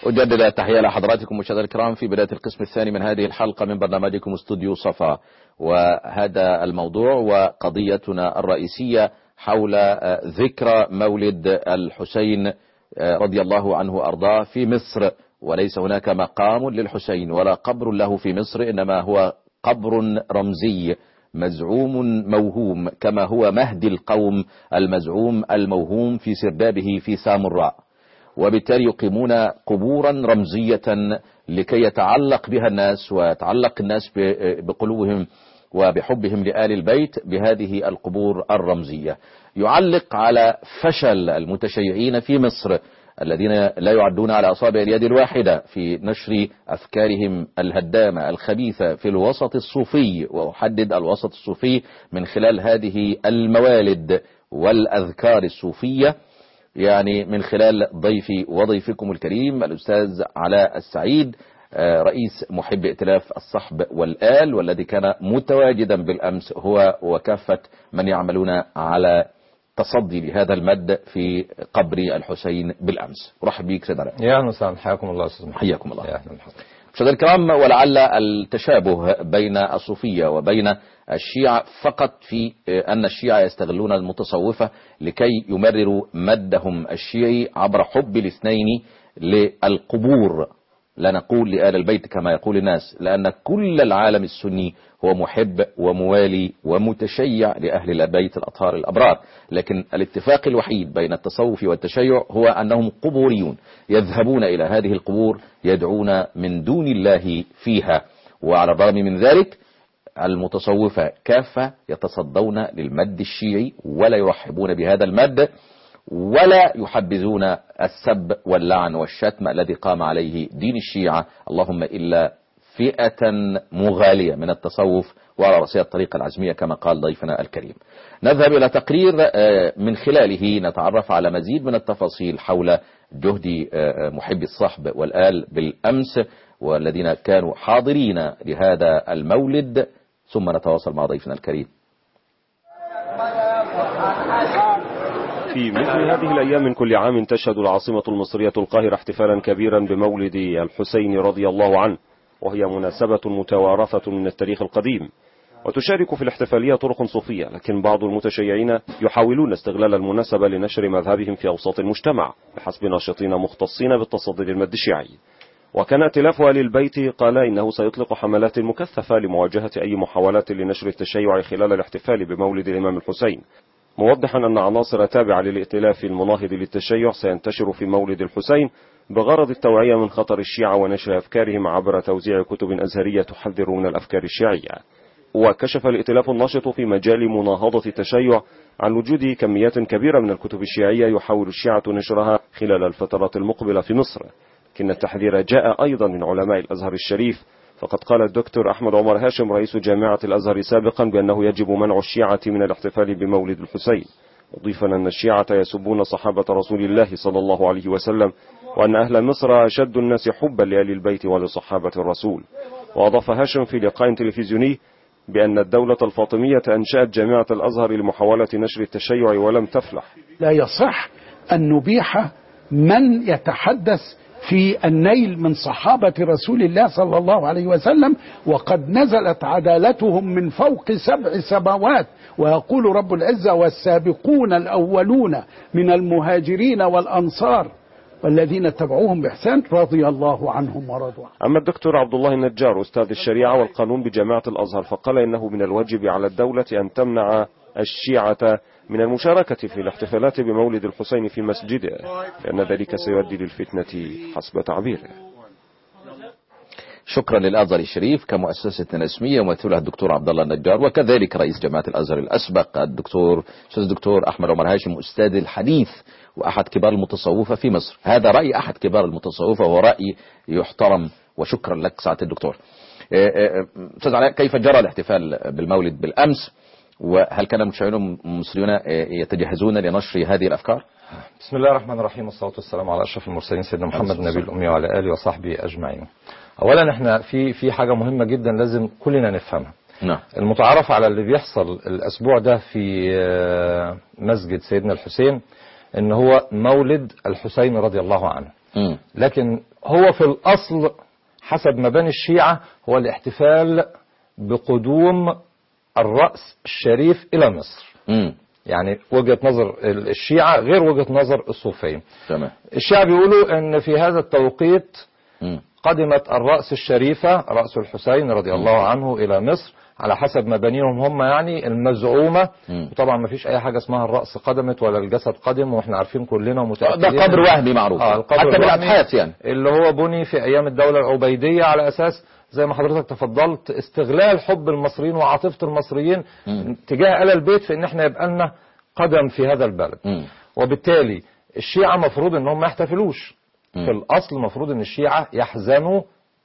أجدد التحية لحضراتكم مشاهدينا الكرام في بداية القسم الثاني من هذه الحلقة من برنامجكم استوديو صفا وهذا الموضوع وقضيتنا الرئيسية حول ذكرى مولد الحسين رضي الله عنه أرضاه في مصر وليس هناك مقام للحسين ولا قبر له في مصر إنما هو قبر رمزي مزعوم موهوم كما هو مهدي القوم المزعوم الموهوم في سردابه في سامراء وبالتالي يقيمون قبورا رمزية لكي يتعلق بها الناس ويتعلق الناس بقلوبهم وبحبهم لآل البيت بهذه القبور الرمزية يعلق على فشل المتشيعين في مصر الذين لا يعدون على أصابع اليد الواحدة في نشر أفكارهم الهدامة الخبيثة في الوسط الصوفي وأحدد الوسط الصوفي من خلال هذه الموالد والأذكار الصوفية يعني من خلال ضيفي وضيفكم الكريم الأستاذ علاء السعيد رئيس محب ائتلاف الصحب والآل والذي كان متواجدا بالأمس هو وكافة من يعملون على تصدي لهذا المد في قبر الحسين بالأمس رحب بيك سيد علاء يا أهلا وسهلا حياكم الله أستاذ محمد حياكم الله يا أهلا وسهلا مشاهدينا الكرام ولعل التشابه بين الصوفية وبين الشيعة فقط في أن الشيعة يستغلون المتصوفة لكي يمرروا مدهم الشيعي عبر حب الاثنين للقبور لا نقول لآل البيت كما يقول الناس لأن كل العالم السني هو محب وموالي ومتشيع لأهل البيت الأطهار الأبرار لكن الاتفاق الوحيد بين التصوف والتشيع هو أنهم قبوريون يذهبون إلى هذه القبور يدعون من دون الله فيها وعلى الرغم من ذلك المتصوفة كافة يتصدون للمد الشيعي ولا يرحبون بهذا المد ولا يحبذون السب واللعن والشتم الذي قام عليه دين الشيعة اللهم إلا فئة مغالية من التصوف وعلى رأسها الطريقة العزمية كما قال ضيفنا الكريم نذهب إلى تقرير من خلاله نتعرف على مزيد من التفاصيل حول جهد محبي الصحب والآل بالأمس والذين كانوا حاضرين لهذا المولد ثم نتواصل مع ضيفنا الكريم في مثل هذه الأيام من كل عام تشهد العاصمة المصرية القاهرة احتفالا كبيرا بمولد الحسين رضي الله عنه وهي مناسبة متوارثة من التاريخ القديم وتشارك في الاحتفالية طرق صوفية لكن بعض المتشيعين يحاولون استغلال المناسبة لنشر مذهبهم في أوساط المجتمع بحسب ناشطين مختصين بالتصدي للمد الشيعي وكان ائتلاف آل البيت قال إنه سيطلق حملات مكثفة لمواجهة أي محاولات لنشر التشيع خلال الاحتفال بمولد الإمام الحسين موضحا أن عناصر تابعة للائتلاف المناهض للتشيع سينتشر في مولد الحسين بغرض التوعية من خطر الشيعة ونشر أفكارهم عبر توزيع كتب أزهرية تحذر من الأفكار الشيعية وكشف الائتلاف الناشط في مجال مناهضة التشيع عن وجود كميات كبيرة من الكتب الشيعية يحاول الشيعة نشرها خلال الفترات المقبلة في مصر لكن التحذير جاء أيضا من علماء الأزهر الشريف فقد قال الدكتور أحمد عمر هاشم رئيس جامعة الأزهر سابقا بأنه يجب منع الشيعة من الاحتفال بمولد الحسين مضيفا أن الشيعة يسبون صحابة رسول الله صلى الله عليه وسلم وأن أهل مصر أشد الناس حبا لآل البيت ولصحابة الرسول وأضاف هاشم في لقاء تلفزيوني بأن الدولة الفاطمية أنشأت جامعة الأزهر لمحاولة نشر التشيع ولم تفلح لا يصح أن نبيح من يتحدث في النيل من صحابة رسول الله صلى الله عليه وسلم وقد نزلت عدالتهم من فوق سبع سماوات ويقول رب العزة والسابقون الأولون من المهاجرين والأنصار والذين اتبعوهم بإحسان رضي الله عنهم ورضوا عنه أما الدكتور عبد الله النجار أستاذ الشريعة والقانون بجامعة الأزهر فقال إنه من الواجب على الدولة أن تمنع الشيعة من المشاركة في الاحتفالات بمولد الحسين في مسجده لأن ذلك سيؤدي للفتنة حسب تعبيره شكرا للازهر الشريف كمؤسسه رسميه يمثلها الدكتور عبد الله النجار وكذلك رئيس جامعه الازهر الاسبق الدكتور استاذ الدكتور احمد عمر هاشم استاذ الحديث واحد كبار المتصوفه في مصر هذا راي احد كبار المتصوفه وهو راي يحترم وشكرا لك سعاده الدكتور استاذ علاء كيف جرى الاحتفال بالمولد بالامس وهل كان المشاهدون المصريون يتجهزون لنشر هذه الافكار بسم الله الرحمن الرحيم والصلاة والسلام على أشرف المرسلين سيدنا محمد النبي الأمي وعلى آله وصحبه أجمعين أولا احنا في في حاجة مهمة جدا لازم كلنا نفهمها نعم المتعارف على اللي بيحصل الأسبوع ده في مسجد سيدنا الحسين ان هو مولد الحسين رضي الله عنه مم. لكن هو في الأصل حسب مباني الشيعة هو الاحتفال بقدوم الرأس الشريف إلى مصر مم. يعني وجهة نظر الشيعة غير وجهة نظر الصوفية تمام الشيعة بيقولوا ان في هذا التوقيت مم. قدمت الرأس الشريفة رأس الحسين رضي الله عنه إلى مصر على حسب مبانيهم هم يعني المزعومة مم. وطبعا ما فيش أي حاجة اسمها الرأس قدمت ولا الجسد قدم واحنا عارفين كلنا ده ومتأكدين قبر وهمي معروف آه القبر حتى الوهمي بالابحاث يعني اللي هو بني في أيام الدولة العبيدية على أساس زي ما حضرتك تفضلت استغلال حب المصريين وعاطفة المصريين مم. تجاه آل البيت في ان احنا يبقى لنا قدم في هذا البلد مم. وبالتالي الشيعة مفروض انهم ما يحتفلوش مم. في الاصل مفروض ان الشيعة يحزنوا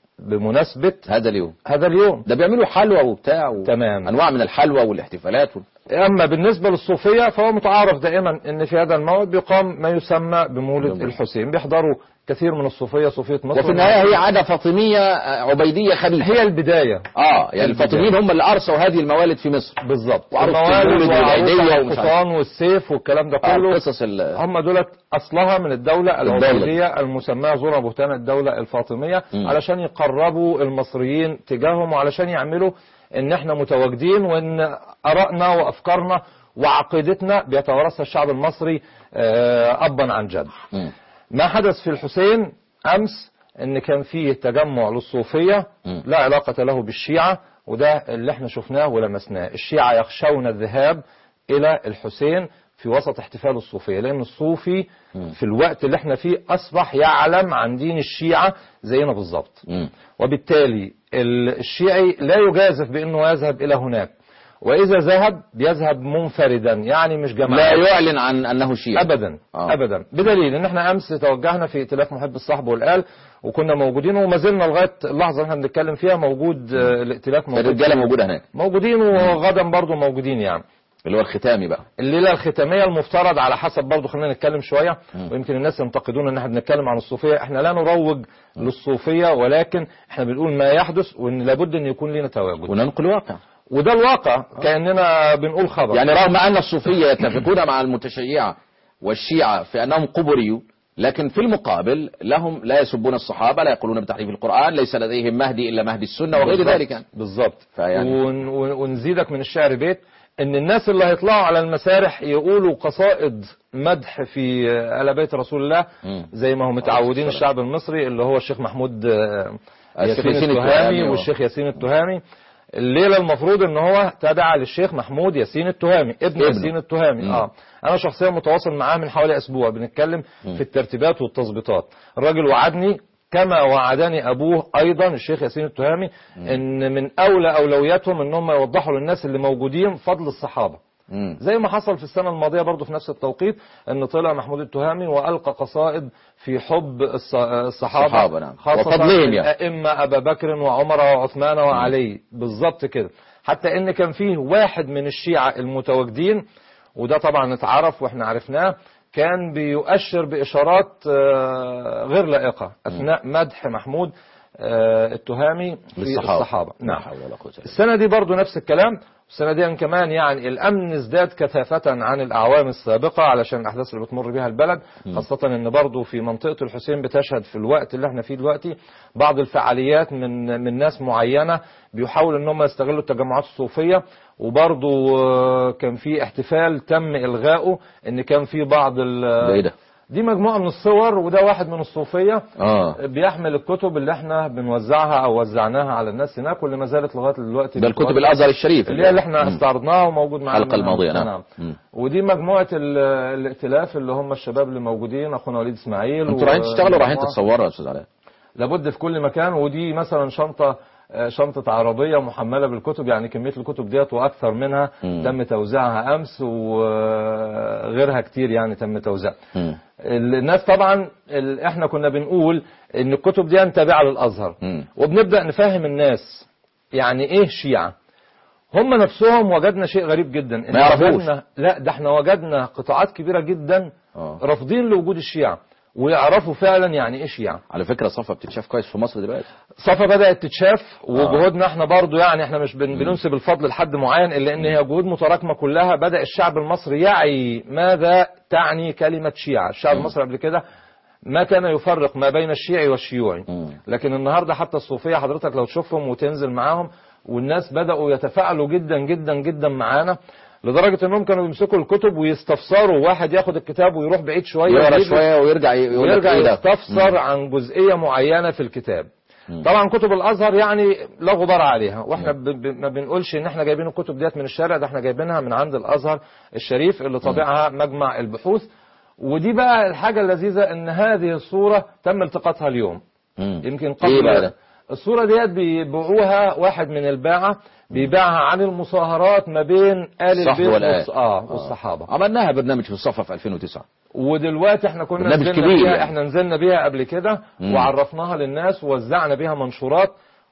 بمناسبة هذا اليوم هذا اليوم ده بيعملوا حلوى وبتاع و... تمام. انواع من الحلوى والاحتفالات و... اما بالنسبة للصوفية فهو متعارف دائما ان في هذا الموعد بيقام ما يسمى بمولد جميل. الحسين بيحضروا كثير من الصوفية صوفية مصر وفي النهايه هي عاده فاطميه آه، عبيديه خبيثه هي البداية اه يعني الفاطميين هم اللي ارسوا هذه الموالد في مصر بالظبط وعروسة الموالد المولد والعيدية وعروسة ومش عارف. الحصان والسيف والكلام ده آه، كله قصص ال... هم دولت اصلها من الدولة الدولة. العبيدية المسماة زورا بهتان الدولة الفاطمية مم. علشان يقربوا المصريين تجاههم وعلشان يعملوا ان احنا متواجدين وان ارائنا وافكارنا وعقيدتنا بيتوارثها الشعب المصري آه، ابا عن جد مم. ما حدث في الحسين امس ان كان فيه تجمع للصوفية مم. لا علاقة له بالشيعة وده اللي احنا شفناه ولمسناه الشيعة يخشون الذهاب الى الحسين في وسط احتفال الصوفية لان الصوفي في الوقت اللي احنا فيه اصبح يعلم عن دين الشيعة زينا بالظبط مم. وبالتالي ال- الشيعي لا يجازف بانه يذهب الى هناك واذا ذهب بيذهب منفردا يعني مش لا جماعة يعلن عن انه شيعي ابدا آه. ابدا بدليل ان احنا امس توجهنا في ائتلاف محب الصحب والآل وكنا موجودين وما زلنا لغايه اللحظه اللي احنا بنتكلم فيها موجود آه، الائتلاف موجود الرجاله موجوده هناك موجودين وغدا برضو موجودين يعني اللي هو الختامي بقى الليله الختاميه المفترض على حسب برضو خلينا نتكلم شويه ويمكن الناس ينتقدون ان احنا بنتكلم عن الصوفيه احنا لا نروج للصوفيه ولكن احنا بنقول ما يحدث وان لابد ان يكون لنا تواجد وننقل واقع وده الواقع كاننا بنقول خبر يعني رغم ان الصوفيه يتفقون مع المتشيعه والشيعه في انهم قبريوا لكن في المقابل لهم لا يسبون الصحابه لا يقولون بتحريف القران ليس لديهم مهدي الا مهدي السنه وغير بالظبط. ذلك يعني. بالظبط فيعني- ون ون- ونزيدك من الشعر بيت ان الناس اللي هيطلعوا على المسارح يقولوا قصائد مدح في آل بيت رسول الله مم. زي ما هم متعودين السلام. الشعب المصري اللي هو الشيخ محمود آه، الشيخ ياسين ياسين التهامي التهامي و- والشيخ ياسين التهامي الليله المفروض ان هو تابع للشيخ محمود ياسين التهامي ابن ابنه. ياسين التهامي مم. اه انا شخصيا متواصل معاه من حوالي اسبوع بنتكلم في الترتيبات والتظبيطات الراجل وعدني كما وعدني ابوه ايضا الشيخ ياسين التهامي ان من اولى اولوياتهم ان هم يوضحوا للناس اللي موجودين فضل الصحابه مم. زي ما حصل في السنة الماضية برضو في نفس التوقيت ان طلع محمود التهامي والقى قصائد في حب الص- الصحابة الصحابة، نعم. خاصة وفضلهم يعني. الأئمة أبا بكر وعمر وعثمان وعلي بالظبط كده حتى ان كان فيه واحد من الشيعة المتواجدين وده طبعا اتعرف واحنا عرفناه كان بيؤشر بإشارات آه، غير لائقة أثناء مدح محمود آه، التهامي في للصحابة. الصحابة لا نعم حول ولا قوه الا السنة دي برضو نفس الكلام السنة دي كمان يعني الأمن ازداد كثافة عن الأعوام السابقة علشان الأحداث اللي بتمر بها البلد خاصة أن برضو في منطقة الحسين بتشهد في الوقت اللي احنا فيه دلوقتي بعض الفعاليات من من ناس معينة بيحاولوا ان هم يستغلوا التجمعات الصوفية وبرضو آه، كان في احتفال تم إلغائه ان كان في بعض ال- ده ايه ده؟ دي مجموعة من الصور وده واحد من الصوفية اه بيحمل الكتب اللي احنا بنوزعها او وزعناها على الناس هناك واللي ما زالت لغايه دلوقتي ده الكتب بتوزع. الازهر الشريف اللي هي اللي احنا مم. استعرضناها وموجود معانا الحلقه الماضيه نعم مم. ودي مجموعه ال- الائتلاف اللي هم الشباب اللي موجودين اخونا وليد اسماعيل انتوا رايحين تشتغلوا رايحين ومجموعة- تتصوروا يا استاذ علاء لابد في كل مكان ودي مثلا شنطه آه، شنطة عربية محملة بالكتب يعني كمية الكتب ديت وأكثر منها مم. تم توزيعها أمس وغيرها كتير يعني تم توزيعها مم. الناس طبعا ال- احنا كنا بنقول ان الكتب دي تابعة للازهر مم. وبنبدأ نفهم الناس يعني ايه شيعة هم نفسهم وجدنا شيء غريب جدا إن ما يعرفوش. وجدنا لا ده احنا وجدنا قطاعات كبيرة جدا آه. رافضين لوجود الشيعة ويعرفوا فعلا يعني ايه شيعة على فكره صفا بتتشاف كويس في مصر دلوقتي صفا بدأت تتشاف وجهودنا احنا برضو يعني احنا مش بن- بننسب الفضل لحد معين الا ان هي جهود متراكمة كلها بدأ الشعب المصري يعي ماذا تعني كلمة شيعة الشعب المصري قبل كده ما كان يفرق ما بين الشيعي والشيوعي مم. لكن النهارده حتى الصوفيه حضرتك لو تشوفهم وتنزل معاهم والناس بداوا يتفاعلوا جدا جدا جدا معانا لدرجه انهم كانوا يمسكوا الكتب ويستفسروا واحد ياخد الكتاب ويروح بعيد شويه يقرا ويجي- شويه ويرجع ي- يقول لك ويرجع ايه ده يستفسر عن جزئيه معينه في الكتاب مم. طبعا كتب الازهر يعني لا غبار عليها واحنا ب... ب... ما بنقولش ان احنا جايبين الكتب ديت من الشارع ده احنا جايبينها من عند الازهر الشريف اللي طبعها مجمع البحوث ودي بقى الحاجه اللذيذه ان هذه الصوره تم التقاطها اليوم مم. يمكن ايه بقى قبل ده الصورة ديت بيبيعوها واحد من الباعة بيبيعها عن المصاهرات ما بين آل الصحب البيت والآل. والص- آه والصحابة عملناها برنامج في الصفة في 2009 ودلوقتي احنا كنا برنامج نزلنا كبير بيها يعني. احنا نزلنا بيها قبل كده مم. وعرفناها للناس ووزعنا بيها منشورات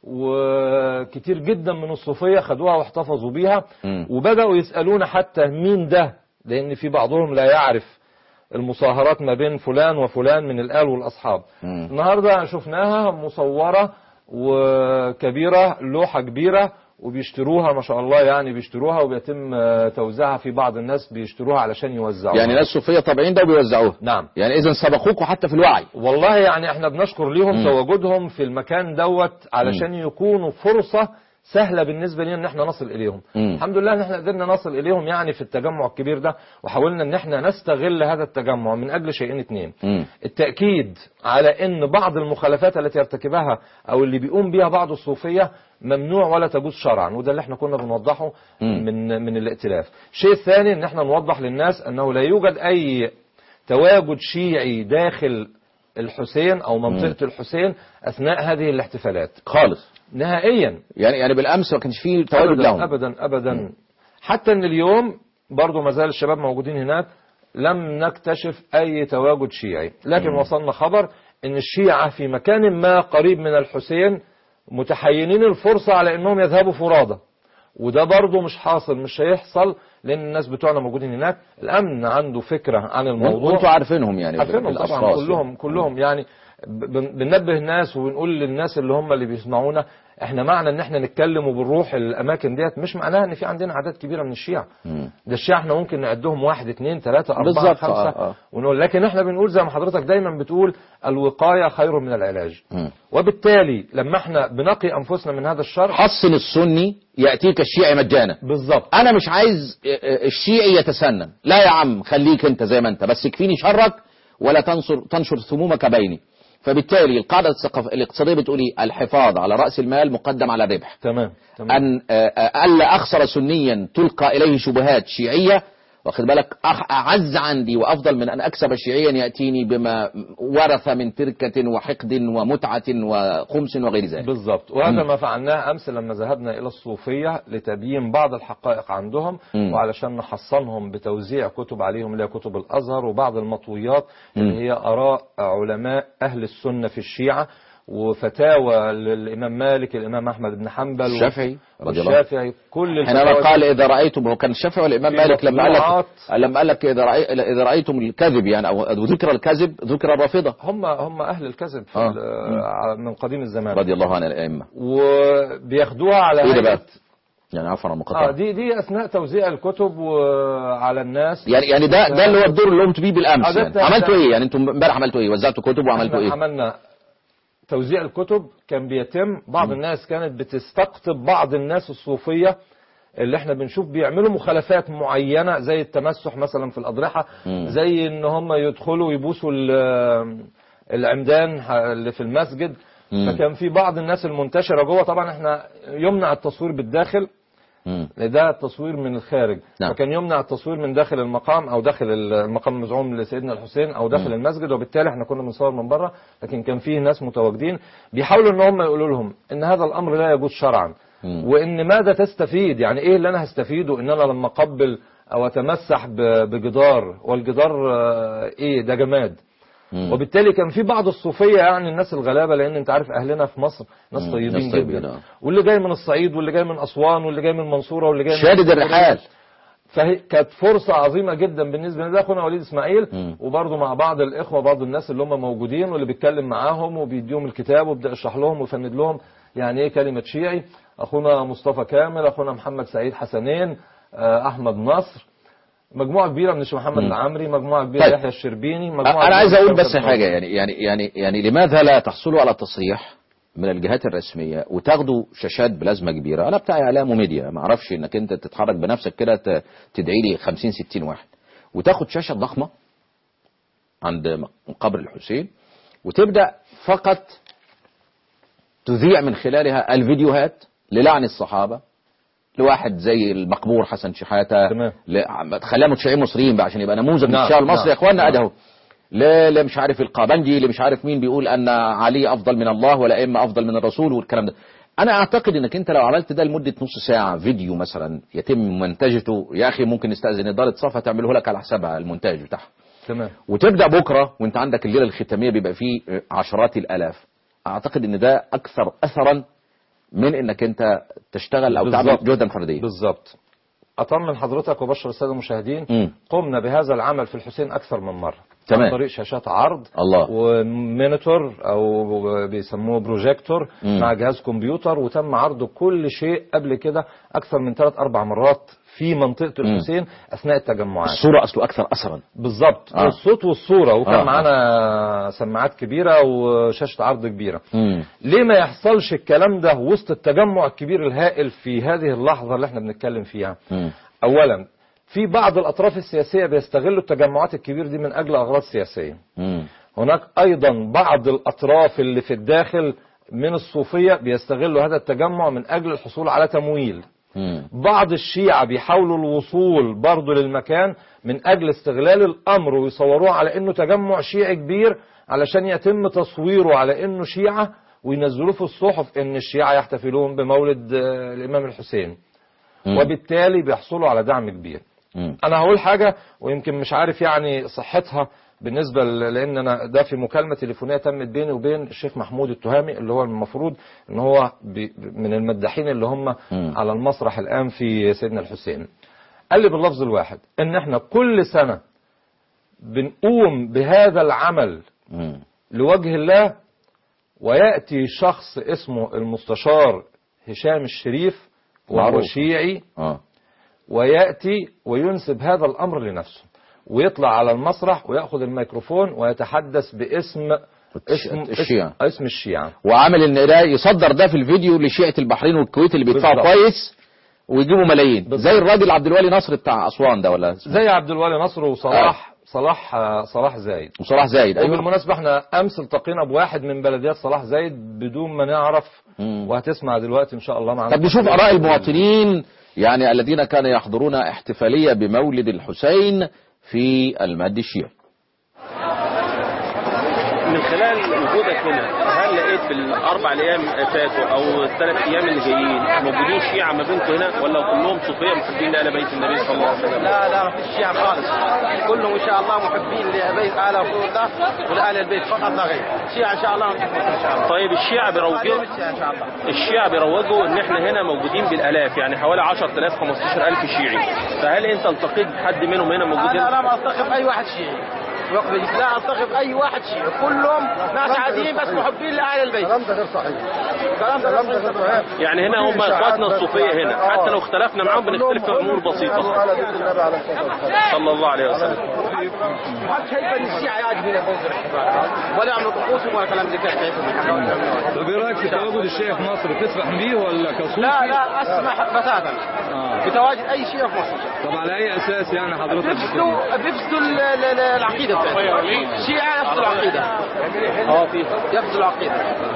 وكتير جدا من الصوفية خدوها واحتفظوا بيها مم. وبدأوا يسألونا حتى مين ده لأن في بعضهم لا يعرف المصاهرات ما بين فلان وفلان من الآل والأصحاب مم. النهاردة شفناها مصورة وكبيرة لوحة كبيرة وبيشتروها ما شاء الله يعني بيشتروها وبيتم آه، توزيعها في بعض الناس بيشتروها علشان يوزعوها يعني ناس صوفية طابعين ده وبيوزعوها نعم يعني اذا سبقوكوا حتى في الوعي والله يعني احنا بنشكر ليهم مم. تواجدهم في المكان دوت علشان يكونوا فرصة سهلة بالنسبة لنا ان احنا نصل اليهم مم. الحمد لله ان احنا قدرنا نصل اليهم يعني في التجمع الكبير ده وحاولنا ان احنا نستغل هذا التجمع من اجل شيئين اتنين مم. التأكيد على ان بعض المخالفات التي يرتكبها او اللي بيقوم بها بعض الصوفية ممنوع ولا تجوز شرعا وده اللي احنا كنا بنوضحه مم. من من الائتلاف الشيء الثاني ان احنا نوضح للناس انه لا يوجد اي تواجد شيعي داخل الحسين او منطقة الحسين اثناء هذه الاحتفالات خالص نهائيا يعني يعني بالامس ما كانش فيه تواجد ابدا لهم ابدا ابدا حتى ان اليوم برضو ما زال الشباب موجودين هناك لم نكتشف اي تواجد شيعي لكن وصلنا خبر ان الشيعة في مكان ما قريب من الحسين متحينين الفرصة على انهم يذهبوا فرادى وده برضو مش حاصل مش هيحصل لان الناس بتوعنا موجودين هناك الامن عنده فكرة عن الموضوع وانتوا عارفينهم يعني عارفينهم طبعا الأشخاص كلهم يعني. كلهم يعني بن- بننبه الناس وبنقول للناس اللي هم اللي بيسمعونا احنا معنى ان احنا نتكلم وبنروح الاماكن ديت مش معناها ان في عندنا اعداد كبيره من الشيعة مم. ده الشيعة احنا ممكن نعدهم واحد اثنين ثلاثة أربعة بالظبط، خمسة آه، آه. ونقول لكن احنا بنقول زي ما حضرتك دايما بتقول الوقاية خير من العلاج مم. وبالتالي لما احنا بنقي أنفسنا من هذا الشر حصن السني يأتيك الشيعي مجانا بالظبط انا مش عايز الشيعي يتسنن لا يا عم خليك انت زي ما انت بس يكفيني شرك ولا تنشر تنشر ثمومك بيني فبالتالي القاعدة الثقاف- الاقتصادية بتقول إيه؟ الحفاظ على رأس المال مقدم على الربح تمام تمام أن آه، آه، ألا أخسر سنيا تلقى إليه شبهات شيعية واخد بالك أخ- أعز عندي وأفضل من أن أكسب شيعيا يأتيني بما ورث من تركة وحقد ومتعة وخمس وغير ذلك بالظبط وهذا مم. ما فعلناه امس لما ذهبنا الى الصوفيه لتبيين بعض الحقائق عندهم مم. وعلشان نحصنهم بتوزيع كتب عليهم اللي هي كتب الازهر وبعض المطويات اللي مم. هي اراء علماء اهل السنه في الشيعه وفتاوى للامام مالك الامام احمد بن حنبل الشافعي رضي الله عنه. والشافعي كل حينما الفتاوى قال إذا رأيتم هو كان الشافعي والإمام في مالك لما قال لك مطبوعات. لما قال لك إذا رأي إذا رأيتم الكذب يعني أو أو ذكر الكذب ذكر الرافضة هم هم اهل الكذب في آه. ال- من قديم الزمان رضي الله عن الأئمة وبياخدوها على إيه ده بقى؟ هيئة- يعني عفوا عن اه المقاطعة دي دي اثناء توزيع الكتب وعلى الناس يعني يعني ده ده اللي هو الدور اللي قمت بيه بالامس آه، ده يعني. بتاع- عملتوا ايه يعني انتم امبارح عملتوا ايه وزعتوا كتب وعملتوا احنا ايه عملنا توزيع الكتب كان بيتم بعض الناس كانت بتستقطب بعض الناس الصوفية اللي احنا بنشوف بيعملوا مخالفات معينة زي التمسح مثلا في الأضرحة مم. زي ان هم يدخلوا يبوسوا ال- العمدان اللي في المسجد مم. فكان في بعض الناس المنتشرة جوه طبعا احنا يمنع التصوير بالداخل مم. ده التصوير من الخارج نعم. فكان يمنع التصوير من داخل المقام او داخل المقام المزعوم لسيدنا الحسين او داخل مم. المسجد وبالتالي احنا كنا بنصور من بره لكن كان فيه ناس متواجدين بيحاولوا ان هم يقولوا لهم ان هذا الامر لا يجوز شرعا مم. وان ماذا تستفيد يعني ايه اللي انا هستفيده ان انا لما اقبل او اتمسح ب- بجدار والجدار آه، ايه ده جماد مم. وبالتالي كان في بعض الصوفيه يعني الناس الغلابه لان انت عارف اهلنا في مصر ناس مم. طيبين ناس طيبين، جدا آه. واللي جاي من الصعيد واللي جاي من اسوان واللي جاي من المنصوره واللي جاي من شادد الرحال فهي كانت فرصة عظيمة جدا بالنسبة لنا ده اخونا وليد اسماعيل مم. وبرضه مع بعض الاخوة بعض الناس اللي هم موجودين واللي بيتكلم معاهم وبيديهم الكتاب وبيبدا يشرح لهم ويفند لهم يعني ايه كلمة شيعي اخونا مصطفى كامل اخونا محمد سعيد حسنين آه، احمد نصر مجموعه كبيره من الشيخ محمد مم. العمري مجموعه كبيره طيب. يحيى الشربيني مجموعه انا كبيرة عايز من اقول شوكة بس النور. حاجه يعني يعني يعني يعني لماذا لا تحصلوا على تصريح من الجهات الرسميه وتاخدوا شاشات بلازما كبيره انا بتاعي اعلام وميديا ما اعرفش انك انت تتحرك بنفسك كده ت- تدعي لي 50 60 واحد وتاخد شاشه ضخمه عند قبر الحسين وتبدا فقط تذيع من خلالها الفيديوهات للعن الصحابه لواحد زي المقبور حسن شحاته تمام. ل- خليها متشيعين مصريين بقى عشان يبقى نموذج من نعم، الشارع المصري نعم، يا اخوانا نعم. ادي اهو لا لا مش عارف القابنجي اللي مش عارف مين بيقول ان علي افضل من الله ولا اما افضل من الرسول والكلام ده انا اعتقد انك انت لو عملت ده لمده نص ساعه فيديو مثلا يتم منتجته يا اخي ممكن نستاذن اداره صفا تعمله لك على حسابها المونتاج بتاعها تمام وتبدا بكره وانت عندك الليله الختاميه بيبقى فيه عشرات الالاف اعتقد ان ده اكثر اثرا من انك انت تشتغل او تعمل بالظبط. جهدا فرديا بالظبط اطمن حضرتك وبشر الساده المشاهدين مم. قمنا بهذا العمل في الحسين اكثر من مره تمام. عن طريق شاشات عرض الله. ومونيتور او بيسموه بروجيكتور مم. مع جهاز كمبيوتر وتم عرض كل شيء قبل كده اكثر من ثلاث اربع مرات في منطقه الحسين اثناء التجمعات الصوره اصله اكثر اثرا بالظبط آه. والصوت والصوره وكان آه. معانا سماعات كبيره وشاشه عرض كبيره مم. ليه ما يحصلش الكلام ده وسط التجمع الكبير الهائل في هذه اللحظة اللي احنا بنتكلم فيها مم. اولا في بعض الاطراف السياسية بيستغلوا التجمعات الكبير دي من اجل اغراض سياسية مم. هناك ايضا بعض الاطراف اللي في الداخل من الصوفية بيستغلوا هذا التجمع من اجل الحصول على تمويل مم. بعض الشيعة بيحاولوا الوصول برضو للمكان من أجل استغلال الأمر ويصوروه على أنه تجمع شيعي كبير علشان يتم تصويره على أنه شيعة وينزلوه في الصحف أن الشيعة يحتفلون بمولد آه، الإمام الحسين مم. وبالتالي بيحصلوا على دعم كبير مم. انا هقول حاجه ويمكن مش عارف يعني صحتها بالنسبه ل- لان انا ده في مكالمه تليفونيه تمت بيني وبين الشيخ محمود التهامي اللي هو المفروض ان هو بي- من المداحين اللي هم مم. على المسرح الان في سيدنا الحسين قال لي باللفظ الواحد ان احنا كل سنه بنقوم بهذا العمل مم. لوجه الله وياتي شخص اسمه المستشار هشام الشريف وهو معروف. شيعي اه ويأتي وينسب هذا الأمر لنفسه ويطلع على المسرح ويأخذ الميكروفون ويتحدث باسم اسم الشيعة. اسم, اسم الشيعة وعامل ان ده يصدر ده في الفيديو لشيعة البحرين والكويت اللي بيدفعوا بالظبط. كويس ويجيبوا ملايين بالظبط. زي الراجل عبد الوالي نصر بتاع اسوان ده ولا اسمه؟ زي عبد الوالي نصر وصلاح صلاح آه، صلاح زايد وصلاح زايد ايوه وبالمناسبة احنا امس التقينا بواحد من بلديات صلاح زايد بدون ما نعرف مم. وهتسمع دلوقتي ان شاء الله معنا طب نشوف اراء المواطنين يعني الذين كانوا يحضرون احتفالية بمولد الحسين في المد الشيعي من خلال وجودك هنا هل لقيت في الاربع ايام فاتوا او الثلاث ايام اللي جايين موجودين شيعه ما بينكم هنا ولا كلهم صوفيه محبين لآل بيت النبي صلى الله عليه وسلم؟ لا لا ما فيش شيعة خالص كلهم ان شاء الله محبين لبيت آل رسول الله ولآل البيت فقط لا غير شيعة ان شاء الله ونحبهم ان شاء الله طيب الشيعه بيروجوا بعدين الشيعة ان شاء الله الشيعة بيروجوا ان احنا هنا موجودين بالالاف يعني حوالي 10000 15000 شيعي فهل انت التقيت بحد منهم هنا موجود انا هنا؟ لا ما التقي باي واحد شيعي وقت بيجي. لا التقي باي واحد شيعي كلهم ناس عاديين بس محبين لآل البيت كلام ده غير صحيح كلام ده غير صحيح يعني هنا هم اخواتنا الصوفيه هنا حتى لو اختلفنا معاهم بنختلف في امور بسيطه صلى الله عليه وسلم ما شايف ان الشيعة يجي هنا فوق الاحتفال ولا يعملوا طقوس ولا كلام زي كده شايفهم طب ايه رايك في تواجد الشيخ في مصر تسمح بيه ولا كصوفي لا لا اسمح بتاتا بتواجد اي شيعة في مصر طب على اي اساس يعني حضرتك بيفسدوا بيفسدوا ال- ال- ال- العقيده بتاعتهم الشيعة يفسدوا العقيده اه في يفسدوا العقيده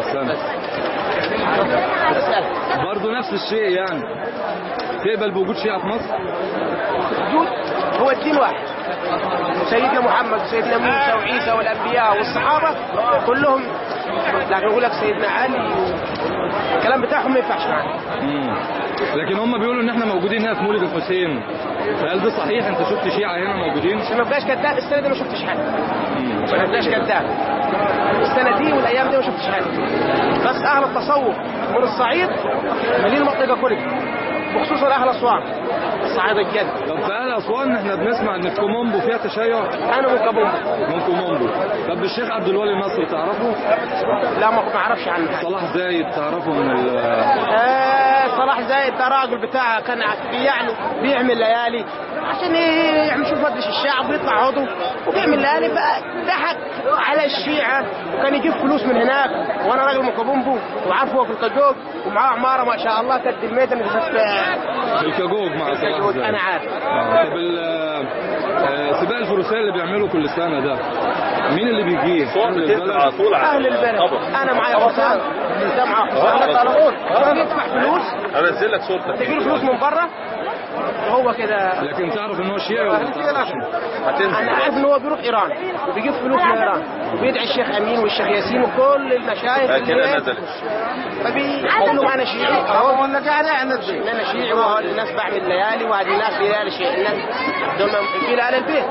برضه نفس الشيء يعني تقبل بوجود شيعة في مصر وجود هو الدين واحد سيدنا محمد وسيدنا موسى وعيسى والانبياء والصحابه كلهم لكن يقول لك سيدنا علي الكلام بتاعهم ما ينفعش معنا لكن هم بيقولوا ان احنا موجودين هنا في مولد الحسين هل ده صحيح انت شفت شيعة هنا موجودين عشان ما بقاش كذاب السنه دي ما شفتش حاجه ما بقاش كذاب السنه دي والايام دي ما شفتش حاجه بس اهل التصوف من الصعيد مالين المنطقه كلها وخصوصا اهل اسوان الصعيد الجد طب في اهل اسوان احنا بنسمع ان كومومبو فيها تشيع انا من كابوم من كومومبو طب الشيخ عبد الولي نصر تعرفه لا ما ما اعرفش عنه حاجه صلاح زايد تعرفه من ال آه صلاح زايد ده راجل بتاع كان يعني بيعمل ليالي عشان يعمل شوف مجلس الشعب ويطلع عضو وبيعمل ليالي بقى ضحك على الشيعة وكان يجيب فلوس من هناك وانا راجل من كابومبو وعارفه في الكجوج ومعاه عمارة ما شاء الله كد الميدان اللي في في الكاجوج مع صلاح الكجوج زايد انا عارف آه، طب ال- آه، سباق الفروسية اللي بيعملوا كل سنة ده مين اللي بيجيه؟ صور أهل بتنزل على البلد؟ طول اهل على البلد الخبر انا معايا حسام ده معاه حسام ده طالعون كان يدفع فلوس انزل لك صورتك تجيله فلوس من بره هو كده لكن تعرف ان هو شيعي ولا ما تعرفش؟ هتنزل انا عارف ان هو بيروح ايران وبيجيب فلوس من ايران وبيدعي الشيخ امين والشيخ ياسين وكل المشايخ آه، اللي كده هي- نزلت فبيقول لهم انا شيعي اهو ولا قاعد انا انا شيعي وهول الناس بعمل ليالي وهذه الناس في ليالي شيعي الناس دول في ليالي البيت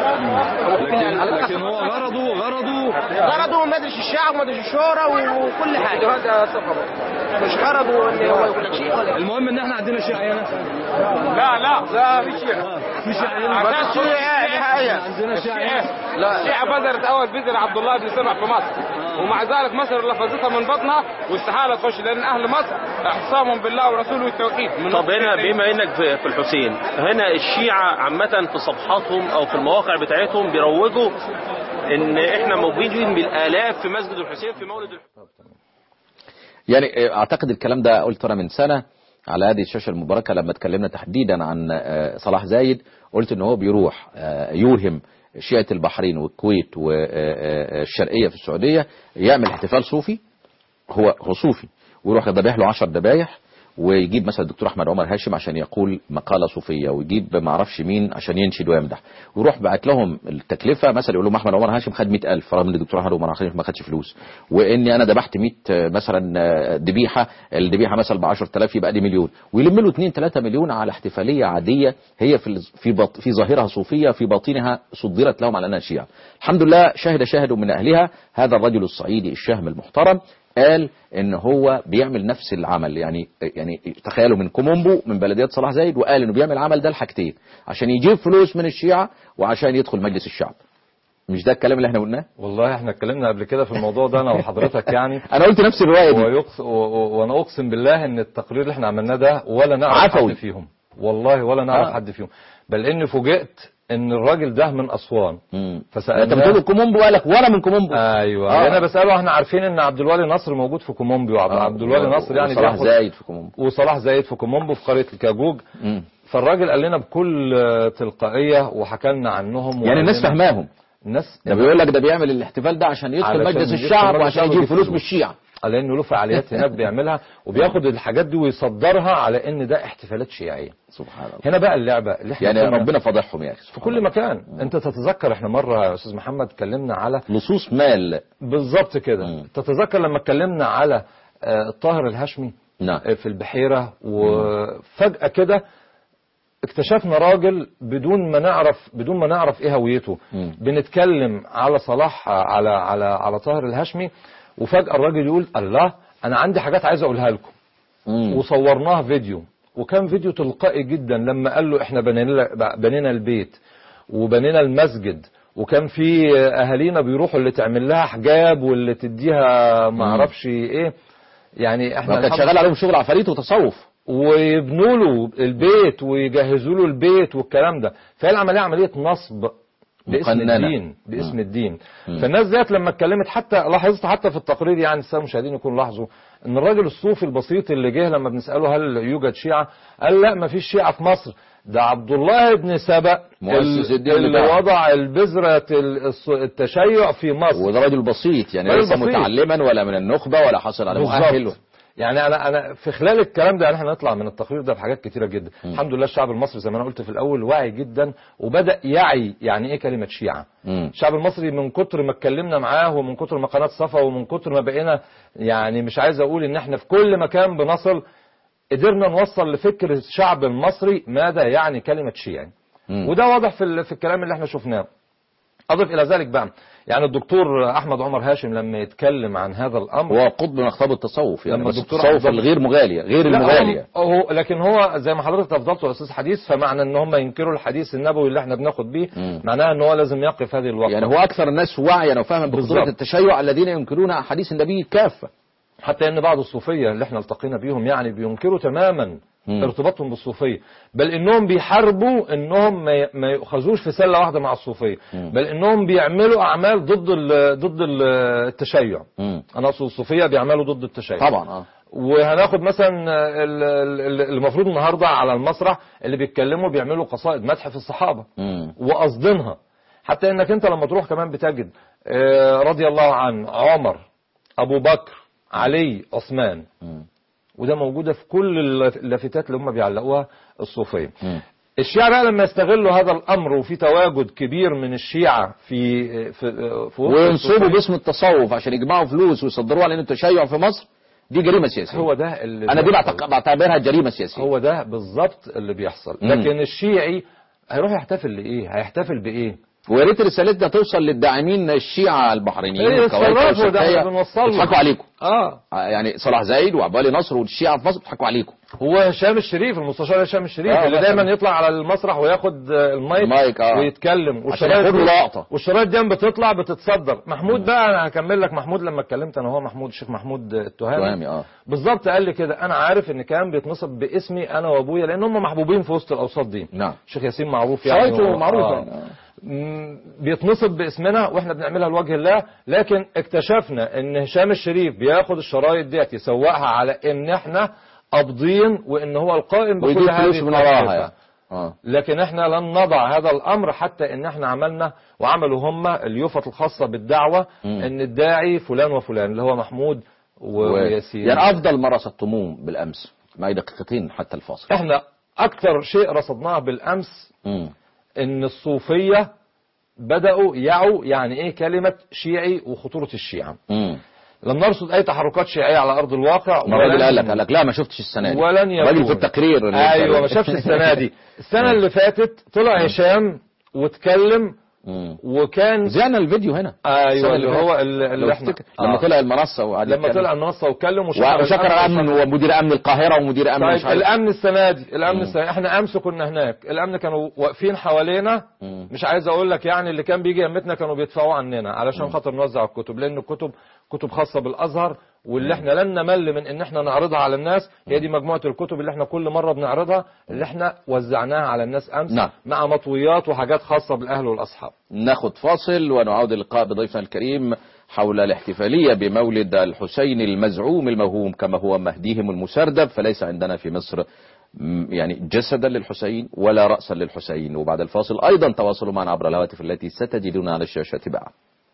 لكن لكن هو غرضه غرضه غرضه مدرس الشعب ومدرس الشورى وكل حاجه هذا سفر مش غرضه ان هو يقول لك شيء ولا المهم ان احنا عندنا شيعي هنا لا لا لا في شيء في شيعي هنا عندنا شيعي نهائيا عندنا شيعي هنا لا الشيعة بذرت أول بذر عبد الله بن سبع في مصر ومع ذلك مصر لفظتها من بطنها واستحالة تخش لأن أهل مصر اعتصامهم بالله ورسوله والتوحيد من طب هنا بما انك في في الحسين هنا الشيعة عامة في صفحاتهم او في المواقع بتاعتهم بيروجوا ان احنا موجودين بالالاف في مسجد الحسين في مولد الحسين يعني اعتقد الكلام ده قلت انا من سنة على هذه الشاشة المباركة لما اتكلمنا تحديدا عن آه، صلاح زايد قلت ان هو بيروح آه، يوهم شيعة البحرين والكويت والشرقية في السعودية يعمل احتفال صوفي هو هو صوفي ويروح ذابح له 10 ذبايح ويجيب مثلا الدكتور احمد عمر هاشم عشان يقول مقاله صوفيه ويجيب ما اعرفش مين عشان ينشد ويمدح ويروح باعت لهم التكلفه مثلا يقول لهم احمد عمر هاشم خد 100000 رغم ان الدكتور احمد عمر هاشم ما خدش فلوس واني انا ذبحت 100 مثلا ذبيحه الذبيحه مثلا ب 10000 يبقى دي مليون ويلم له 2 3 مليون على احتفاليه عاديه هي في في بط في ظاهرها صوفيه في باطنها صدرت لهم على انها شيعه الحمد لله شهد شاهد من اهلها هذا الرجل الصعيدي الشهم المحترم قال ان هو بيعمل نفس العمل يعني يعني تخيلوا من كومومبو من بلديه صلاح زايد وقال انه بيعمل العمل ده الحاجتين عشان يجيب فلوس من الشيعه وعشان يدخل مجلس الشعب مش ده الكلام اللي احنا قلناه والله احنا اتكلمنا قبل كده في الموضوع ده انا وحضرتك يعني انا قلت نفس الروايه دي ويقص... و... و... وانا اقسم بالله ان التقرير اللي احنا عملناه ده ولا نعرف عفوي. حد فيهم والله ولا نعرف آه. حد فيهم بل اني فوجئت ان الراجل ده من اسوان مم. فسألناه- انت بتقول كومومبو قالك ولا من كومومبو ايوه آه. انا بساله احنا عارفين ان عبد الولي نصر موجود في كومومبي وعبد آه. عبد الولي نصر يعني صلاح بياخد- زايد في كومومبو وصلاح زايد في كومومبو في قريه الكاجوج مم. فالراجل قال لنا بكل آه، تلقائيه وحكى لنا عنهم يعني وقال الناس لنا- فاهماهم الناس ده بيقول لك ده بيعمل الاحتفال ده عشان يدخل علشان مجلس يدخل الشعب مجلس وعشان الشعب يجيب ويجيب فلوس من فلوس. الشيعة على انه له فعاليات هناك بيعملها وبياخد الحاجات دي ويصدرها على ان ده احتفالات شيعيه سبحان الله هنا بقى اللعبه اللي احنا يعني كنا- ربنا فضحهم يا اخي في كل مكان انت تتذكر احنا مره يا استاذ محمد اتكلمنا على لصوص مال بالظبط كده مم. تتذكر لما اتكلمنا على آه، الطاهر الهاشمي نعم آه، في البحيره وفجاه كده اكتشفنا راجل بدون ما نعرف بدون ما نعرف ايه هويته مم. بنتكلم على صلاح على على على طاهر الهاشمي وفجاه الراجل يقول الله انا عندي حاجات عايز اقولها لكم مم. وصورناه فيديو وكان فيديو تلقائي جدا لما قال له احنا بنينا بنينا البيت وبنينا المسجد وكان في اهالينا بيروحوا اللي تعمل لها حجاب واللي تديها ما اعرفش ايه يعني احنا ما كان الحمد شغال عليهم شغل عفاريت وتصوف ويبنوا له البيت ويجهزوا له البيت والكلام ده فهي العمليه عمليه نصب باسم مقننة. الدين باسم مم. الدين مم. فالناس ديت لما اتكلمت حتى لاحظت حتى في التقرير يعني الساده المشاهدين يكونوا لاحظوا ان الراجل الصوفي البسيط اللي جه لما بنساله هل يوجد شيعه قال لا ما فيش شيعه في مصر ده عبد الله بن سبأ مؤسس الدين اللي بتاعه. وضع البذرة الص- التشيع في مصر وده راجل بسيط يعني راجل ليس بسيط. متعلما ولا من النخبة ولا حصل على مؤهل بالظبط يعني انا انا في خلال الكلام ده يعني احنا نطلع من التقرير ده بحاجات كتيره جدا مم. الحمد لله الشعب المصري زي ما انا قلت في الاول واعي جدا وبدا يعي يعني ايه كلمه شيعه مم. الشعب المصري من كتر ما اتكلمنا معاه ومن كتر ما قناه صفا ومن كتر ما بقينا يعني مش عايز اقول ان احنا في كل مكان بنصل قدرنا نوصل لفكر الشعب المصري ماذا يعني كلمه شيعي مم. وده واضح في ال- في الكلام اللي احنا شفناه اضف الى ذلك بقى يعني الدكتور احمد عمر هاشم لما يتكلم عن هذا الامر هو قطب من اقطاب التصوف يعني لما بس الدكتور التصوف أحمد- الغير مغالية غير لا، المغالية هم- هو لكن هو زي ما حضرتك تفضلت يا استاذ حديث فمعنى ان هم ينكروا الحديث النبوي اللي احنا بناخد بيه مم. معناها ان هو لازم يقف هذه الوقفه يعني هو أكثر الناس وعيا وفهما بخطورة بالظبط. التشيع الذين ينكرون أحاديث النبي كافة حتى ان بعض الصوفيه اللي احنا التقينا بيهم يعني بينكروا تماما مم. ارتباطهم بالصوفيه بل انهم بيحاربوا انهم ما ي- ما يؤخذوش في سله واحده مع الصوفيه مم. بل انهم بيعملوا اعمال ضد ال- ضد ال- التشيع مم. انا اقصد الصوفيه بيعملوا ضد التشيع طبعا اه وهناخد مثلا ال- ال- ال- المفروض النهارده على المسرح اللي بيتكلموا بيعملوا قصائد مدح في الصحابه مم. وقصدينها حتى انك انت لما تروح كمان بتجد آه، رضي الله عن عمر ابو بكر علي عثمان مم. وده موجوده في كل اللاف- اللافتات اللي هم بيعلقوها الصوفيه مم. الشيعة بقى لما يستغلوا هذا الامر وفي تواجد كبير من الشيعة في في في وسط وينصبوا الصوفية، باسم التصوف عشان يجمعوا فلوس ويصدروها لان التشيع في مصر دي جريمة سياسية هو ده اللي انا دي بيحصل. بعتق- بعتبرها جريمة سياسية هو ده بالظبط اللي بيحصل مم. لكن الشيعي هيروح يحتفل لايه هيحتفل بايه ويا ريت رسالتنا توصل للداعمين الشيعة البحرينيين إيه، والكوارث اتصرفوا، ده والشرقية. احنا بنوصل له. بيضحكوا عليكم اه يعني صلاح زايد وعبالي نصر والشيعة في مصر بيضحكوا عليكم هو هشام الشريف المستشار هشام الشريف آه، اللي مثلاً. دايما يطلع على المسرح وياخد آه، المايك, المايك، آه. ويتكلم عشان ياخد له لقطة. والشرايط دي لما بتطلع بتتصدر محمود بقى انا هكمل لك محمود لما اتكلمت انا هو محمود الشيخ محمود التهامي تهامي اه بالظبط قال لي كده انا عارف ان كان بيتنصب باسمي انا وابويا لان هم محبوبين في وسط الاوساط دي نعم الشيخ ياسين معروف يعني شرايطه و- معروفة آه. يعني. مم، بيتنصب باسمنا واحنا بنعملها لوجه الله لكن اكتشفنا ان هشام الشريف بياخد الشرايط ديت يسوقها على ان احنا قابضين وان هو القائم بكل ويجيب هذه فلوس من وراها التكلفة. يعني. اه لكن احنا لن نضع هذا الامر حتى ان احنا عملنا وعملوا هم اليوفط الخاصه بالدعوه مم. ان الداعي فلان وفلان اللي هو محمود و- و- وياسين يعني افضل ما رصدتموه بالامس معي دقيقتين حتى الفاصل احنا اكثر شيء رصدناه بالامس مم. ان الصوفيه بداوا يعوا يعني ايه كلمه شيعي وخطوره الشيعه مم. لم نرصد اي تحركات شيعيه على ارض الواقع ما الراجل قال لك قال لك لا ما شفتش السنه دي ولن يكون الراجل في التقرير اللي ايوه ما شافش السنه دي السنه اللي فاتت طلع هشام واتكلم مم. وكان زعنا الفيديو هنا السنة ايوه اللي فاتت. هو اللي, لو اللي احنا تفتكر. لما آه. طلع المنصه وقعد لما يتكلم. طلع المنصه واتكلم وشكر وشكر الامن ومدير امن القاهره ومدير امن مش طيب عارف الامن السنه دي الامن مم. السنة احنا امس كنا هناك الامن كانوا واقفين حوالينا مم. مش عايز اقول لك يعني اللي كان بيجي يمتنا كانوا بيدفعوا عننا علشان خاطر نوزع الكتب لان الكتب كتب خاصه بالازهر واللي احنا لن نمل من ان احنا نعرضها على الناس هي دي مجموعه الكتب اللي احنا كل مره بنعرضها اللي احنا وزعناها على الناس امس نعم. مع مطويات وحاجات خاصه بالاهل والاصحاب ناخد فاصل ونعود اللقاء بضيفنا الكريم حول الاحتفالية بمولد الحسين المزعوم الموهوم كما هو مهديهم المسردب فليس عندنا في مصر م، يعني جسدا للحسين ولا رأسا للحسين وبعد الفاصل أيضا تواصلوا معنا عبر الهواتف التي ستجدون على الشاشة بعد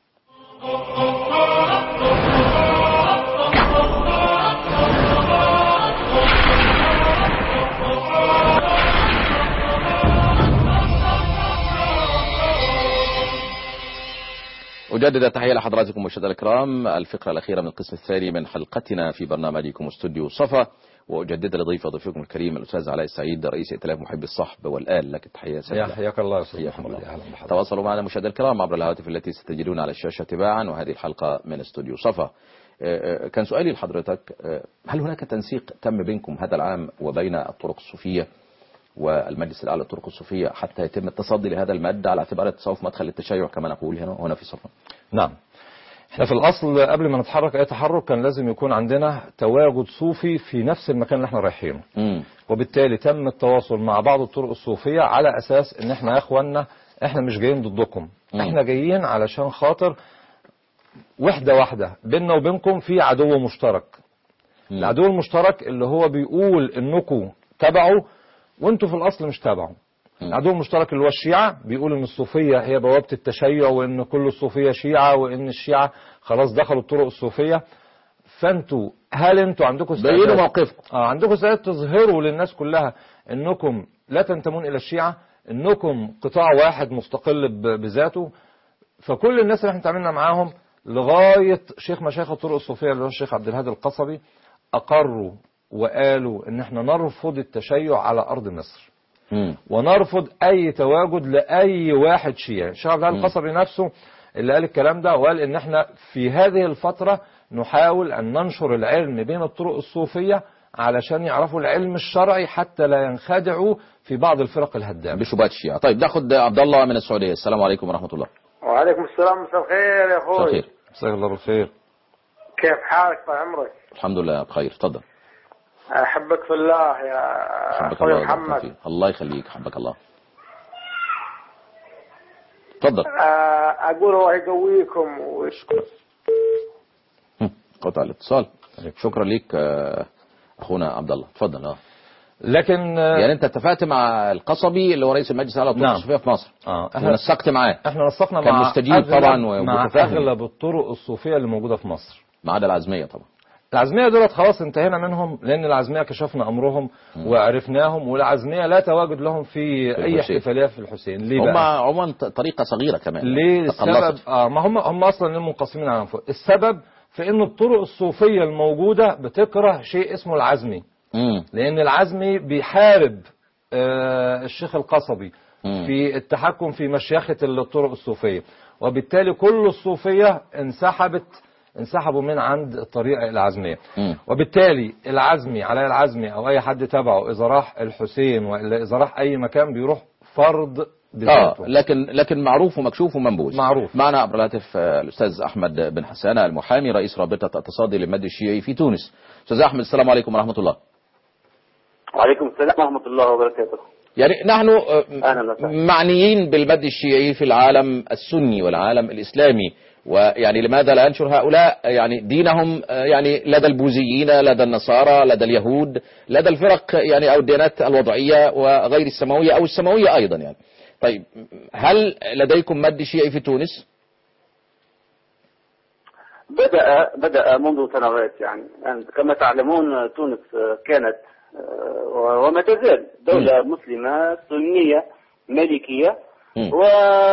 أجدد التحية لحضراتكم مشاهدينا الكرام الفقرة الأخيرة من القسم الثاني من حلقتنا في برنامجكم استوديو صفا وأجدد لضيف ضيفكم الكريم الأستاذ علاء السعيد رئيس ائتلاف محبي الصحب والآل لك التحية يا سهلة حياك الله يا استاذ حياكم محمد الله. يا اهلا بحضرتك تواصلوا معنا مشاهدينا الكرام عبر الهواتف التي ستجدون على الشاشة تباعا وهذه الحلقة من استوديو صفا آه، آه، كان سؤالي لحضرتك آه، هل هناك تنسيق تم بينكم هذا العام وبين الطرق الصوفية والمجلس الأعلى للطرق الصوفية حتى يتم التصدي لهذا المادة على اعتبار التصوف مدخل للتشيع كما نقول هنا هنا في صفا نعم احنا في الاصل قبل ما نتحرك اي تحرك كان لازم يكون عندنا تواجد صوفي في نفس المكان اللي احنا رايحينه مم. وبالتالي تم التواصل مع بعض الطرق الصوفيه على اساس ان احنا يا اخوانا احنا مش جايين ضدكم مم. احنا جايين علشان خاطر وحده واحده بيننا وبينكم في عدو مشترك مم. العدو المشترك اللي هو بيقول انكم تبعوا وانتوا في الاصل مش تبعوا مم. العدو المشترك اللي هو الشيعة بيقول ان الصوفية هي بوابة التشيع وان كل الصوفية شيعة وان الشيعة خلاص دخلوا الطرق الصوفية فانتوا هل انتوا عندكم بينوا استعداد موقفكم اه عندكم استعداد تظهروا للناس كلها انكم لا تنتمون الى الشيعة انكم قطاع واحد مستقل ب- بذاته فكل الناس اللي احنا اتعاملنا معاهم لغاية شيخ مشايخ الطرق الصوفية اللي هو الشيخ عبد الهادي القصبي أقروا وقالوا إن احنا نرفض التشيع على أرض مصر مم. ونرفض اي تواجد لاي واحد شيعي الشيخ عبد العال القصري نفسه اللي قال الكلام ده وقال ان احنا في هذه الفترة نحاول ان ننشر العلم بين الطرق الصوفية علشان يعرفوا العلم الشرعي حتى لا ينخدعوا في بعض الفرق الهدامة بشبهات الشيعة طيب ناخد عبد الله من السعودية السلام عليكم ورحمة الله وعليكم السلام مساء الخير يا مساء اخوي الخير مساك الله بالخير كيف حالك طال عمرك الحمد لله بخير تفضل احبك في الله يا حبك اخوي الله ويبارك محمد فيك. الله يخليك حبك الله تفضل آه، اقول الله يقويكم ويشكر هم، قطع الاتصال شكرا ليك آه، اخونا عبد الله تفضل اه لكن آه، يعني انت اتفقت مع القصبي اللي هو رئيس المجلس الاعلى للطرق نعم. الصوفيه في مصر اه احنا ونسقت معاه احنا نسقنا كان مع مستجيب أغلب- طبعا و- مع ومتفاهم. اغلب الطرق الصوفيه اللي موجوده في مصر ما عدا العزميه طبعا العزميه دولت خلاص انتهينا منهم لان العزميه كشفنا امرهم وعرفناهم والعزميه لا تواجد لهم في, في اي الحسين. احتفاليه في الحسين ليه هم بقى؟ عموما ط- طريقه صغيره كمان ليه السبب تقلصت. اه ما هم هم اصلا منقسمين على انفسهم السبب في ان الطرق الصوفيه الموجوده بتكره شيء اسمه العزمي مم. لان العزمي بيحارب آه، الشيخ القصبي مم. في التحكم في مشيخة الطرق الصوفية وبالتالي كل الصوفية انسحبت انسحبوا من عند الطريقة العزمية مم. وبالتالي العزمي على العزمي او اي حد تبعه اذا راح الحسين والا اذا راح اي مكان بيروح فرض اه بذاته لكن لكن معروف ومكشوف ومنبوذ معروف. معنا عبر الهاتف آه، الاستاذ احمد بن حسان المحامي رئيس رابطه التصدي للمد الشيعي في تونس استاذ احمد السلام عليكم ورحمه الله وعليكم السلام ورحمة الله وبركاته يعني نحن آه، أهلا وسهلا. معنيين بالمد الشيعي في العالم السني والعالم الإسلامي ويعني لماذا لا ينشر هؤلاء يعني دينهم آه، يعني لدى البوذيين لدى النصارى لدى اليهود لدى الفرق يعني أو الديانات الوضعية وغير السماوية أو السماوية أيضا يعني طيب هل لديكم مد شيعي في تونس؟ بدأ بدأ منذ سنوات يعني يعني كما تعلمون تونس كانت آه، وما تزال دولة مسلمة سنية مالكية مم. و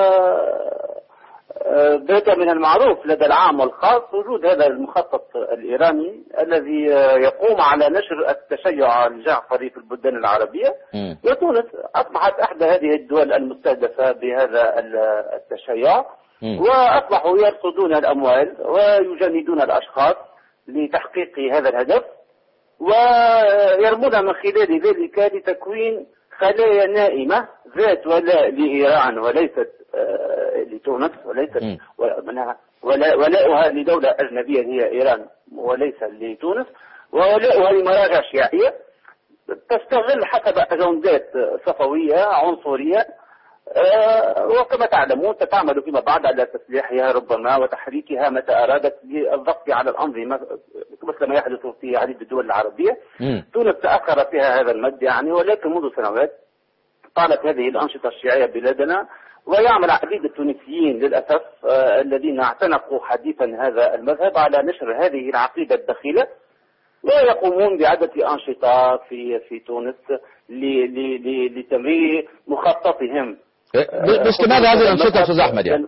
آه، بات من المعروف لدى العام والخاص وجود هذا المخطط الإيراني الذي آه، يقوم على نشر التشيع الجعفري في البلدان العربية مم. وتونس أصبحت إحدى هذه الدول المستهدفة بهذا ال- التشيع مم. وأصبحوا يرصدون الأموال ويجندون الأشخاص لتحقيق هذا الهدف ويرمون من خلال ذلك لتكوين خلايا نائمة ذات ولاء لإيران وليست آه، لتونس وليست مم. ومنها- ولا- ولاؤها لدولة أجنبية هي إيران وليس لتونس وولاؤها لمراجع شيعية تستغل حسب أجندات صفوية عنصرية آه، وكما تعلمون ستعمل فيما بعد على تسليحها ربما وتحريكها متى أرادت للضغط على الأنظمة مثل ما يحدث في عديد الدول العربية مم. تونس تأخر فيها هذا المد يعني ولكن منذ سنوات قامت هذه الأنشطة الشيعية بلادنا ويعمل عديد التونسيين للأسف آه، الذين اعتنقوا حديثا هذا المذهب على نشر هذه العقيدة الدخيلة ويقومون بعدة أنشطة في في تونس ل- ل- ل- لتمرير مخططهم ب- مثل ماذا هذه الأنشطة يا أستاذ أحمد يعني؟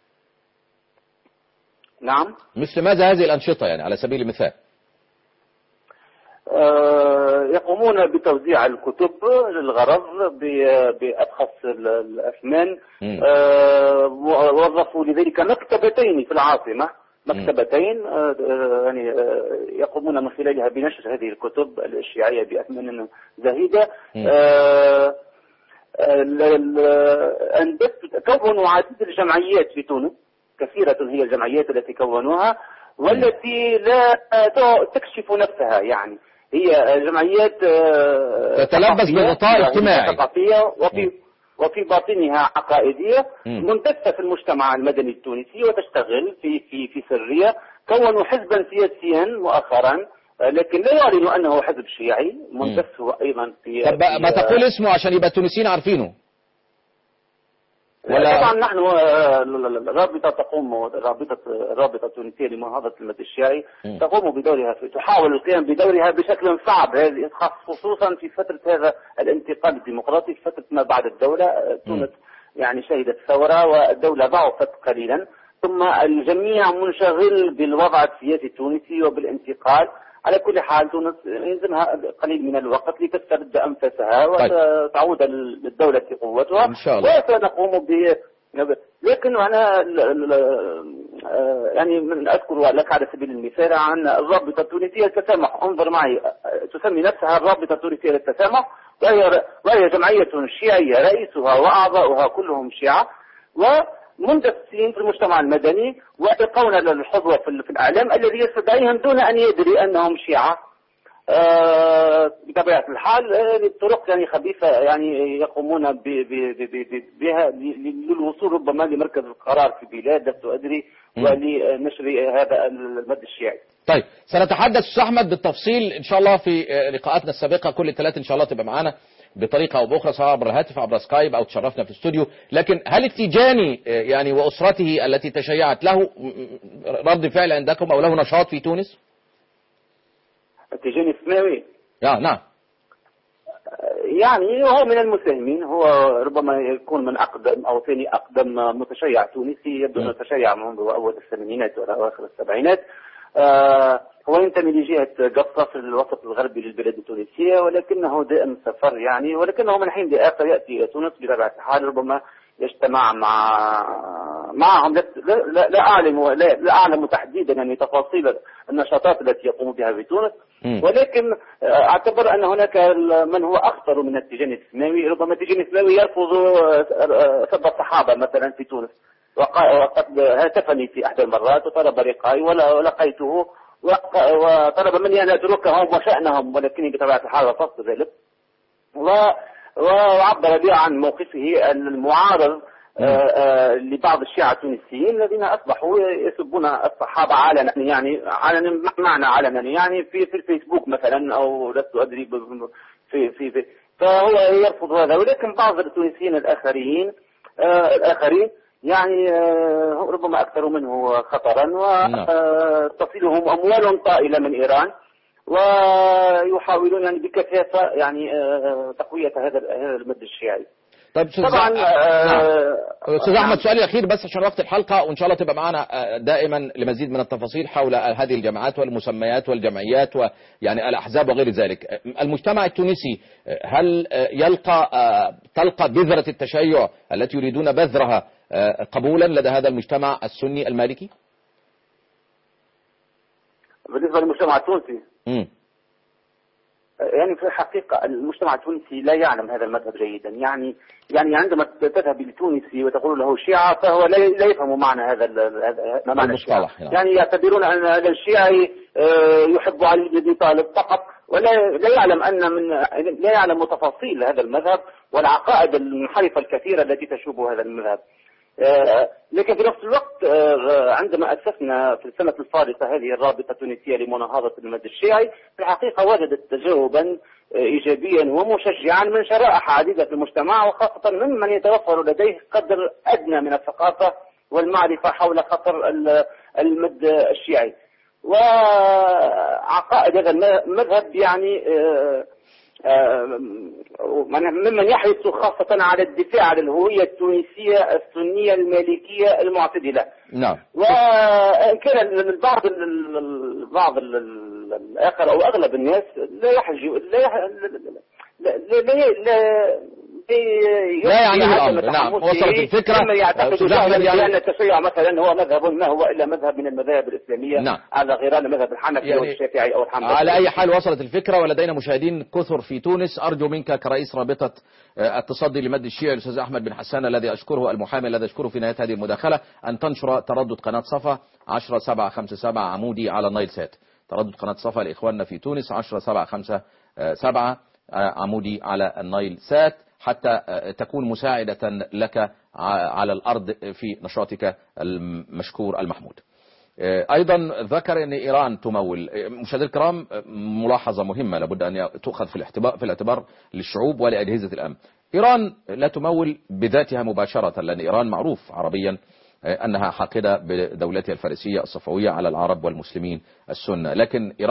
نعم مثل ماذا هذه الأنشطة يعني على سبيل المثال؟ آه، يقومون بتوزيع الكتب للغرض ب- بأبخس ال- الأثمان مم. آه، وظفوا لذلك مكتبتين في العاصمة مكتبتين آه، آه، يعني آه، يقومون من خلالها بنشر هذه الكتب الشيعية بأثمان زهيدة مم. آه، ال- ال- أنجزت كونوا عديد الجمعيات في تونس كثيرة هي الجمعيات التي كونوها والتي لا تكشف نفسها يعني هي جمعيات آه، تتلبس ثقافية، بغطاء يعني اجتماعي. ثقافية وفي وفي باطنها عقائدية مم. منتشرة في المجتمع المدني التونسي وتشتغل في في في سرية كونوا حزبا سياسيا مؤخرا آه، لكن لا يعلن انه حزب شيعي منتف هو ايضا في طب في- ما تقول اسمه عشان يبقى التونسيين عارفينه ولا- طبعا نحن آه، الرابطه تقوم رابطه الرابطه التونسيه لمناهضه المد الشيعي مم. تقوم بدورها في تحاول القيام بدورها بشكل صعب هذه خصوصا في فتره هذا الانتقال الديمقراطي في فتره ما بعد الدوله آه، تونس يعني شهدت ثوره والدوله ضعفت قليلا ثم الجميع منشغل بالوضع السياسي التونسي وبالانتقال على كل حال تونس يلزمها قليل من الوقت لتسترد انفسها طيب. وتعود للدوله قوتها إن شاء الله. وسنقوم ب لكن انا ال- ال- آه، يعني من اذكر لك على سبيل المثال عن الرابطه التونسيه للتسامح انظر معي آه، تسمي نفسها الرابطه التونسيه للتسامح وهي وهي جمعيه شيعيه رئيسها واعضاؤها كلهم شيعه ومنذ سنين في المجتمع المدني ويلقون للحظوه في ال- في الاعلام الذي يستدعيهم دون ان يدري انهم شيعه آه، بطبيعة الحال آه، بطرق يعني خبيثة يعني يقومون ب- ب- ب- ب- بها ل- للوصول ربما لمركز القرار في بلاد لست أدري مم. ولنشر هذا المد الشيعي طيب سنتحدث استاذ احمد بالتفصيل ان شاء الله في آه، لقاءاتنا السابقه كل الثلاث ان شاء الله تبقى معانا بطريقه او باخرى سواء عبر الهاتف عبر سكايب او تشرفنا في الاستوديو لكن هل التيجاني آه، يعني واسرته التي تشيعت له م- م- رد فعل عندكم او له نشاط في تونس؟ التيجاني السماوي يا نعم يعني هو من المساهمين هو ربما يكون من أقدم أو ثاني أقدم متشيع تونسي يبدو أنه تشيع منذ أول الثمانينات ولا أواخر السبعينات آه هو ينتمي لجهة قصة في الوسط الغربي للبلاد التونسية ولكنه دائم سفر يعني ولكنه من حين لآخر يأتي إلى تونس بطبيعة الحال ربما يجتمع مع معهم لا, لا, لا أعلم لا, لا أعلم تحديدا يعني تفاصيل النشاطات التي يقوم بها في تونس مم. ولكن آه، اعتبر ان هناك ال- من هو اخطر من التيجاني الاسلامي ربما التيجاني الاسلامي يرفض آه، آه، سب الصحابه مثلا في تونس وق- وقد هاتفني في احدى المرات وطلب لقائي ولا- ولقيته وق- وطلب مني ان اتركهم وشانهم ولكني بطبيعه الحال رفضت ذلك و- وعبر لي عن موقفه المعارض آه، آه، لبعض الشيعة التونسيين الذين أصبحوا يسبون الصحابة علنا يعني علنا معنى علنا يعني في في الفيسبوك مثلا أو لست أدري ب- في في, في فهو يرفض هذا ولكن بعض التونسيين الآخرين آه، الآخرين يعني آه، ربما أكثر منه خطرا وتصلهم أموال طائلة من إيران ويحاولون يعني بكثافة يعني آه، تقوية هذا هذا المد الشيعي طيب استاذ طبعا نعم. آه، استاذ احمد سؤالي الاخير بس عشان وقت الحلقه وان شاء الله تبقى معنا آه، دائما لمزيد من التفاصيل حول هذه الجماعات والمسميات والجمعيات ويعني الاحزاب وغير ذلك آه، المجتمع التونسي آه، هل آه، يلقى آه، تلقى بذره التشيع التي يريدون بذرها آه، قبولا لدى هذا المجتمع السني المالكي؟ بالنسبة للمجتمع التونسي مم. يعني في الحقيقة المجتمع التونسي لا يعلم هذا المذهب جيدا يعني يعني عندما تذهب لتونسي وتقول له شيعة فهو لا لا يفهم معنى هذا ال- هذا ما معنى الشيعة المصطلح، نعم. يعني يعتبرون أن هذا الشيعي آه، يحب علي بن أبي طالب فقط ولا لا يعلم أن من لا يعلم تفاصيل هذا المذهب والعقائد المنحرفة الكثيرة التي تشوب هذا المذهب آه، لكن في نفس الوقت آه، عندما أسسنا في السنة الفارطة هذه الرابطة التونسية لمناهضة المد الشيعي في الحقيقة وجدت تجاوبا آه، إيجابيا ومشجعا من شرائح عديدة في المجتمع وخاصة ممن يتوفر لديه قدر أدنى من الثقافة والمعرفة حول خطر ال- المد الشيعي وعقائد هذا المذهب يعني آه، آه، من- ممن يحرص خاصة على الدفاع عن الهوية التونسية السنية المالكية المعتدلة نعم وإن كان البعض البعض الآخر أو أغلب الناس لا يحجوا لا يح... لا لا لا لا لا يعنيه الأمر. نعم، وصلت الفكرة. ثم يعتقد أستاذ أحمد جهلا يعني- بأن التشيع مثلا هو مذهب ما هو إلا مذهب من المذاهب الإسلامية نعم. على غير المذهب الحنفي يعني أو الشافعي أو الحنبلي على أي حال وصلت الفكرة ولدينا مشاهدين كثر في تونس أرجو منك كرئيس رابطة آه، التصدي لمد الشيعي الأستاذ أحمد بن حسان الذي أشكره المحامي الذي أشكره في نهاية هذه المداخلة أن تنشر تردد قناة صفا 10757 عمودي على النايل سات تردد قناة صفا لإخواننا في تونس 10757 عمودي على النايل سات حتى آه، تكون مساعدة لك ع- على الأرض في نشاطك المشكور المحمود ايضا ذكر ان ايران تمول مشاهدينا الكرام ملاحظه مهمه لابد ان تؤخذ في الاعتبار في الاعتبار للشعوب ولاجهزه الامن ايران لا تمول بذاتها مباشره لان ايران معروف عربيا انها حاقده بدولتها الفارسيه الصفويه على العرب والمسلمين السنه لكن ايران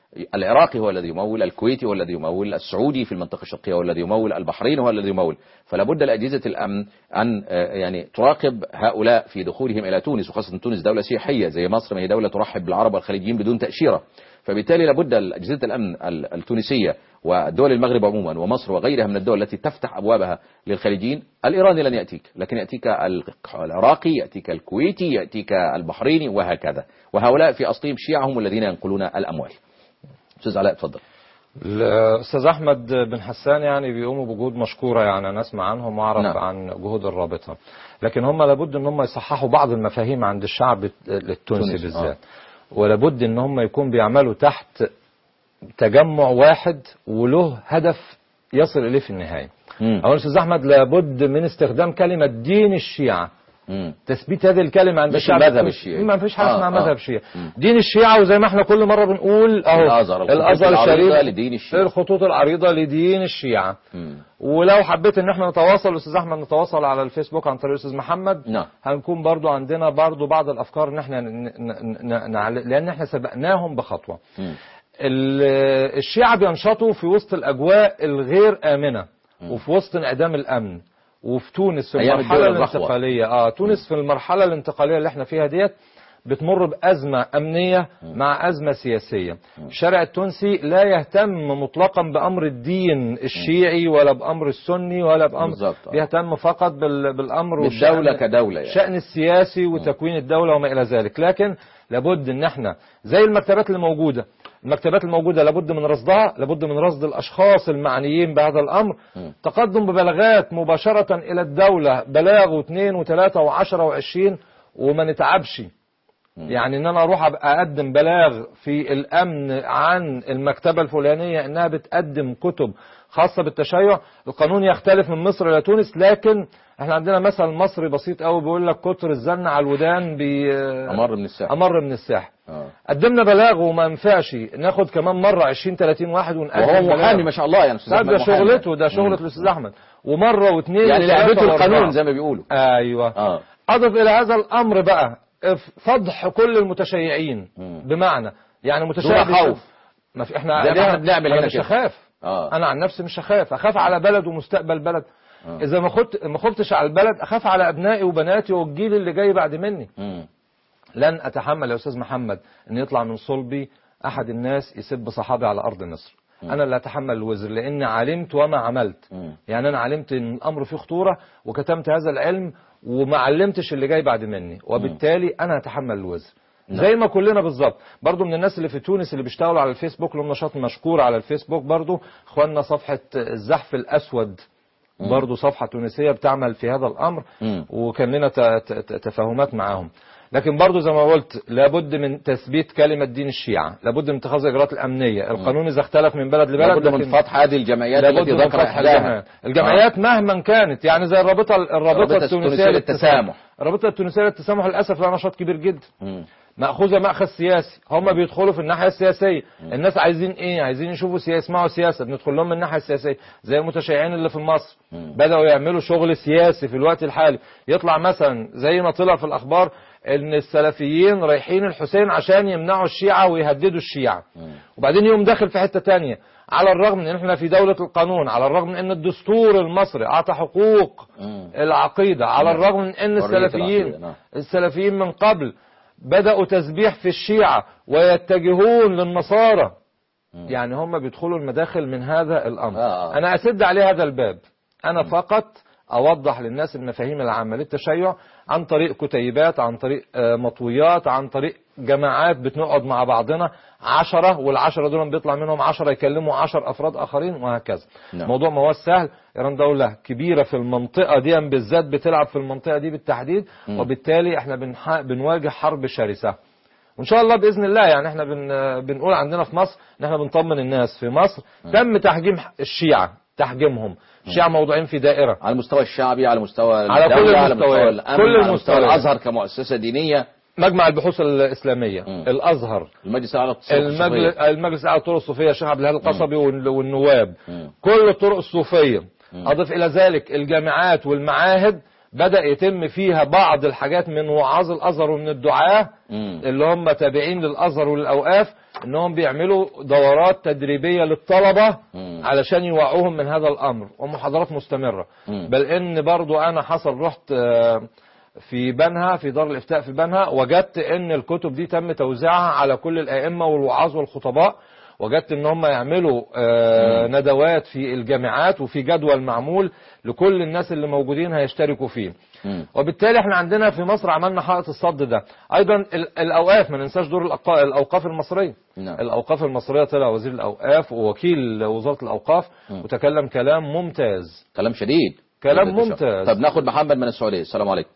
العراقي هو الذي يمول الكويتي هو الذي يمول السعودي في المنطقة الشرقية هو الذي يمول البحرين هو الذي يمول فلا بد لأجهزة الأمن أن آه، يعني تراقب هؤلاء في دخولهم إلى تونس وخاصة تونس دولة سياحية زي مصر ما هي دولة ترحب بالعرب والخليجيين بدون تأشيرة فبالتالي لابد أجهزة الأمن ال- التونسية ودول المغرب عموما ومصر وغيرها من الدول التي تفتح أبوابها للخليجيين الإيراني لن يأتيك لكن يأتيك ال- العراقي يأتيك الكويتي يأتيك البحريني وهكذا وهؤلاء في أصلهم شيعة هم الذين ينقلون الأموال أستاذ علاء تفضل الأستاذ أحمد بن حسان يعني بيقوموا بجهود مشكورة يعني أنا أسمع عنهم وأعرف نعم. عن جهود الرابطة لكن هم لابد أن هم يصححوا بعض المفاهيم عند الشعب التونسي تونس، بالذات ولابد أن هم يكون بيعملوا تحت تجمع واحد وله هدف يصل إليه في النهاية مم. أولا أستاذ أحمد لابد من استخدام كلمة دين الشيعة مم. تثبيت هذه الكلمة عند مش الشعب المذهب التونسي. الشيعي. ما فيش حاجة آه، اسمها آه. مذهب شيعي مم. دين الشيعة وزي ما احنا كل مرة بنقول اهو الأزهر، الخطوط الأزهر العريضة الشريف لدين الشيعة. الخطوط العريضة لدين الشيعة مم. ولو حبيت ان احنا نتواصل استاذ احمد نتواصل على الفيسبوك عن طريق الاستاذ محمد نعم. هنكون برضو عندنا برضو بعض الافكار ان احنا ن... ن... ن... نعل- لان احنا سبقناهم بخطوة مم. ال- الشيعة بينشطوا في وسط الأجواء الغير آمنة وفي وسط انعدام الأمن وفي تونس في أيام المرحلة الدول الرخوة. الانتقالية اه تونس في المرحلة الانتقالية اللي احنا فيها ديت بتمر بأزمة أمنية مع أزمة سياسية الشارع التونسي لا يهتم مطلقا بأمر الدين الشيعي ولا بأمر السني ولا بأمر بالظبط، آه. بيهتم فقط بال- بالأمر بالدولة والشأن- كدولة يعني. الشأن السياسي وتكوين الدولة وما إلى ذلك لكن لابد ان احنا زي المكتبات اللي موجودة المكتبات الموجودة لابد من رصدها لابد من رصد الأشخاص المعنيين بهذا الأمر تقدم ببلاغات مباشرة إلى الدولة بلاغ واثنين وثلاثة وعشرة وعشرين وما نتعبش يعني ان انا اروح ابقى اقدم بلاغ في الامن عن المكتبه الفلانيه انها بتقدم كتب خاصه بالتشيع القانون يختلف من مصر الى تونس لكن احنا عندنا مثل مصري بسيط قوي بيقول لك كتر الزن على الودان بي أمر من الساحل امر من الساحل آه. قدمنا بلاغ وما ينفعش ناخد كمان مره 20 30 واحد ونقدم وهو بلاغ. محامي ما شاء الله يعني أستاذ لا أحمد ده محامي. شغلته ده شغلة مم. الاستاذ احمد ومره واثنين يعني وثلاثة لعبته وأربعة. القانون زي ما بيقولوا ايوه اه أضف إلى هذا الأمر بقى فضح كل المتشيعين مم. بمعنى يعني متشيع دون خوف. ما في احنا زي ما احنا بنعمل أنا هنا مش كده. هخاف اه انا عن نفسي مش هخاف اخاف على بلد ومستقبل بلد آه. اذا ما خدت ما خفتش على البلد اخاف على ابنائي وبناتي والجيل اللي جاي بعد مني مم. لن اتحمل يا استاذ محمد ان يطلع من صلبي احد الناس يسب صحابي على ارض مصر انا اللي اتحمل الوزر لان علمت وما عملت مم. يعني انا علمت ان الامر فيه خطوره وكتمت هذا العلم وما علمتش اللي جاي بعد مني وبالتالي انا هتحمل الوزر زي ما كلنا بالظبط برضو من الناس اللي في تونس اللي بيشتغلوا على الفيسبوك لهم نشاط مشكور على الفيسبوك برضو اخواننا صفحه الزحف الاسود برضو صفحه تونسيه بتعمل في هذا الامر مم. وكان لنا ت- ت- تفاهمات معاهم لكن برضو زي ما قلت لابد من تثبيت كلمة دين الشيعة لابد من اتخاذ الإجراءات الأمنية القانون إذا اختلف من بلد لبلد لابد من لكن فتح هذه الجمعيات لابد التي من ذكر فتح احداها الجمعيات الجمعيات مهما كانت يعني زي الرابطة الرابطة الرابطة التونسية التونسية للتسامح. الرابطة التونسية للتسامح للأسف لها نشاط كبير جدا مم. مأخوذة مأخذ سياسي هم بيدخلوا في الناحية السياسية الناس عايزين ايه عايزين يشوفوا سياسة يسمعوا سياسة بندخل لهم من الناحية السياسية زي المتشيعين اللي في مصر بدأوا يعملوا شغل سياسي في الوقت الحالي يطلع مثلا زي ما طلع في الأخبار ان السلفيين رايحين الحسين عشان يمنعوا الشيعة ويهددوا الشيعة وبعدين يوم داخل في حتة تانية على الرغم من ان احنا في دولة القانون على الرغم من ان الدستور المصري اعطى حقوق مم. العقيدة على الرغم من ان حرية السلفيين العقيدة، نعم. السلفيين من قبل بدأوا تسبيح في الشيعة ويتجهون للنصارى يعني هم بيدخلوا المداخل من هذا الأمر آه. أنا أسد عليه هذا الباب أنا فقط أوضح للناس المفاهيم العامة للتشيع عن طريق كتيبات عن طريق آه، مطويات عن طريق جماعات بتنقعد مع بعضنا عشرة والعشرة دول بيطلع منهم عشرة يكلموا عشر أفراد آخرين وهكذا نعم. موضوع ما هو سهل إيران دولة كبيرة في المنطقة دي بالذات بتلعب في المنطقة دي بالتحديد مم. وبالتالي احنا بنح... بنواجه حرب شرسة وان شاء الله باذن الله يعني احنا بن... بنقول عندنا في مصر ان احنا بنطمن الناس في مصر تم تحجيم الشيعة تحجيمهم الشيعة موضوعين في دائرة على المستوى الشعبي على مستوى على كل الدولة، على مستوى المستويات. الأمن كل على مستوى المستويات. الأزهر كمؤسسة دينية مجمع البحوث الإسلامية مم. الأزهر المجلس الأعلى للتصوف المجلس الصوفية. المجلس الأعلى للطرق الصوفية الشيخ عبد الهادي القصبي وال- والنواب مم. كل الطرق الصوفية أضف إلى ذلك الجامعات والمعاهد بدأ يتم فيها بعض الحاجات من وعاظ الأزهر ومن الدعاة مم. اللي هم تابعين للأزهر وللأوقاف انهم بيعملوا دورات تدريبية للطلبة مم. علشان يوعوهم من هذا الأمر ومحاضرات مستمرة مم. بل ان برضو انا حصل رحت آه، في بنها في دار الافتاء في بنها وجدت ان الكتب دي تم توزيعها على كل الائمه والوعاظ والخطباء وجدت ان هم يعملوا آه، ندوات في الجامعات وفي جدول معمول لكل الناس اللي موجودين هيشتركوا فيه مم. وبالتالي احنا عندنا في مصر عملنا حائط الصد ده ايضا ال- الاوقاف ما ننساش دور الأق- الاوقاف المصريه نعم. الاوقاف المصريه طلع وزير الاوقاف ووكيل وزاره الاوقاف مم. وتكلم كلام ممتاز كلام شديد كلام جدا إن شاء الله. ممتاز. طب ناخد محمد من السعودية السلام عليكم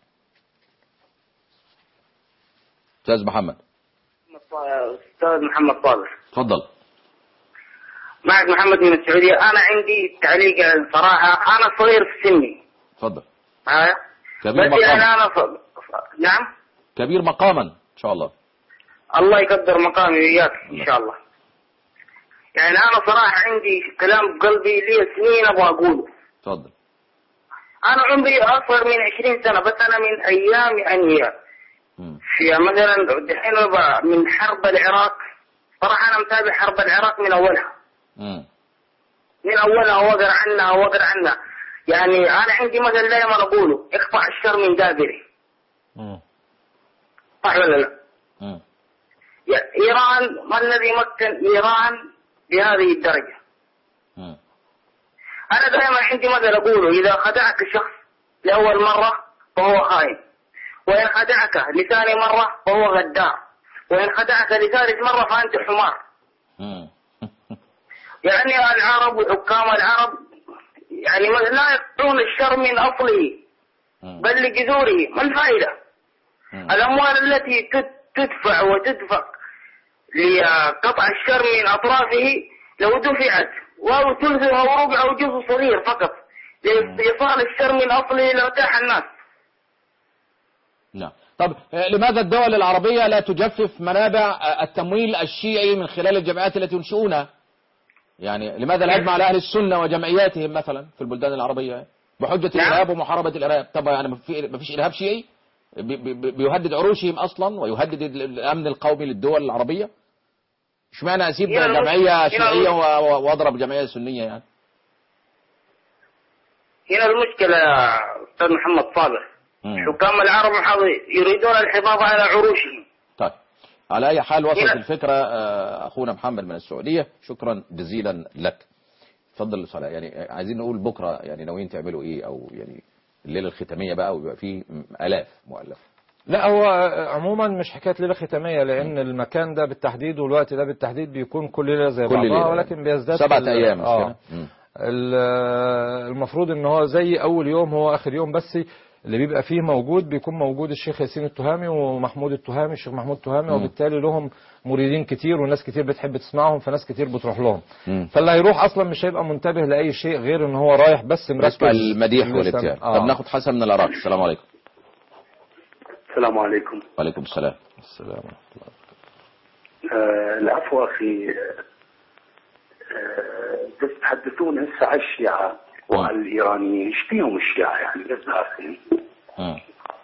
أستاذ محمد استاذ محمد صالح تفضل معك محمد من السعوديه انا عندي تعليق صراحه انا صغير في سني تفضل ها كبير بس يعني مقاما انا ص... نعم كبير مقاما إن شاء الله الله يقدر مقامي وياك ان شاء الله يعني انا صراحه عندي كلام بقلبي لي سنين ابغى اقوله تفضل انا عمري اصغر من 20 سنه بس انا من ايام انياب مم. في مثلا دحين ب- من حرب العراق صراحه انا متابع حرب العراق من اولها مم. من اولها واقرا عنها واقرا عنها يعني انا عندي مثل دائما اقوله اقطع الشر من دابره مم. صح ولا لا؟ مم. يا- ايران ما الذي مكن ايران بهذه الدرجه؟ مم. انا دائما عندي مثل اقوله اذا خدعك شخص لاول مره فهو خاين وان خدعك لثاني مره فهو غدار وان خدعك لثالث مره فانت حمار مم. يعني العرب وحكام العرب يعني ما- لا يقطعون الشر من اصله مم. بل لجذوره ما الفائده؟ مم. الأموال التي تد- تدفع وتدفق لقطع الشر من أطرافه لو دفعت أو ثلث أو ربع أو جزء صغير فقط لإيصال الشر من أصله لارتاح الناس نعم طب آه، لماذا الدول العربية لا تجفف منابع آه، التمويل الشيعي من خلال الجمعيات التي ينشئونها يعني لماذا الهجم على أهل السنة وجمعياتهم مثلا في البلدان العربية بحجة نعم. الإرهاب ومحاربة الإرهاب طب يعني ما في- ما فيش إرهاب شيعي بي- بي- بيهدد عروشهم أصلا ويهدد ال- الأمن القومي للدول العربية اشمعنى أسيب هنا المش- جمعية هنا شيعية المش- و- و- وأضرب جمعية سنية يعني هنا المشكلة يا أستاذ محمد صالح مم. حكام العرب محافظ يريدون الحفاظ على عروشهم طيب على أي حال وصلت هنا- الفكرة آه، أخونا محمد من السعودية شكرا جزيلا لك اتفضل صلاح يعني عايزين نقول بكرة يعني ناويين تعملوا إيه أو يعني الليلة الختامية بقى ويبقى فيه آلاف مؤلف لا هو عموما مش حكايه ليله ختاميه لان المكان ده بالتحديد والوقت ده بالتحديد بيكون كل ليله زي كل بعضها ليلة. ولكن بيزداد سبعة ال- أيام مش اه كده؟ مم. ال- المفروض ان هو زي اول يوم هو اخر يوم بس اللي بيبقى فيه موجود بيكون موجود الشيخ ياسين التهامي ومحمود التهامي الشيخ محمود التهامي مم. وبالتالي لهم مريدين كتير وناس كتير بتحب تسمعهم فناس كتير بتروح لهم مم. فاللي هيروح اصلا مش هيبقى منتبه لاي شيء غير ان هو رايح بس مركز بالنسبة المديح إنه يستمع. والابتهال آه. طب ناخد حسن من العراق السلام عليكم السلام عليكم وعليكم السلام السلام ورحمة الله. آه العفو أخي آه بس تحدثون هسه على الشيعة وعلى الإيرانيين ايش فيهم الشيعة يعني بس داخلين مم.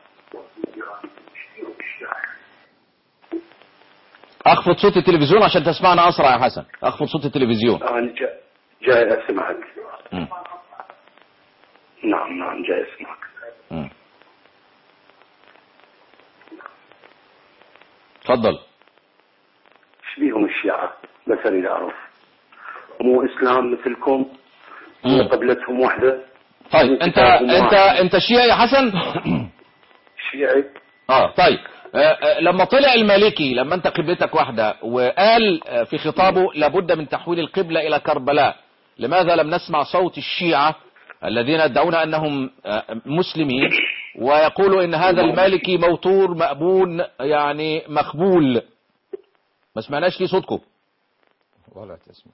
اخفض صوت التلفزيون عشان تسمعنا اسرع يا حسن اخفض صوت التلفزيون أنا جا- جاي أسمعك مم. نعم نعم جاي أسمعك مم. اتفضل ايش بيهم الشيعة بس أريد أعرف مو إسلام مثلكم مو مم. قبلتهم واحدة طيب انت انت انت شيعي يا حسن شيعي اه طيب آه، آه، لما طلع المالكي لما انت قبلتك واحدة وقال آه، في خطابه لابد من تحويل القبلة الى كربلاء لماذا لم نسمع صوت الشيعة الذين يدعون انهم آه، مسلمين ويقولوا ان هذا المالكي موتور مأبون يعني مخبول ما سمعناش ليه صوتكم ولا تسمع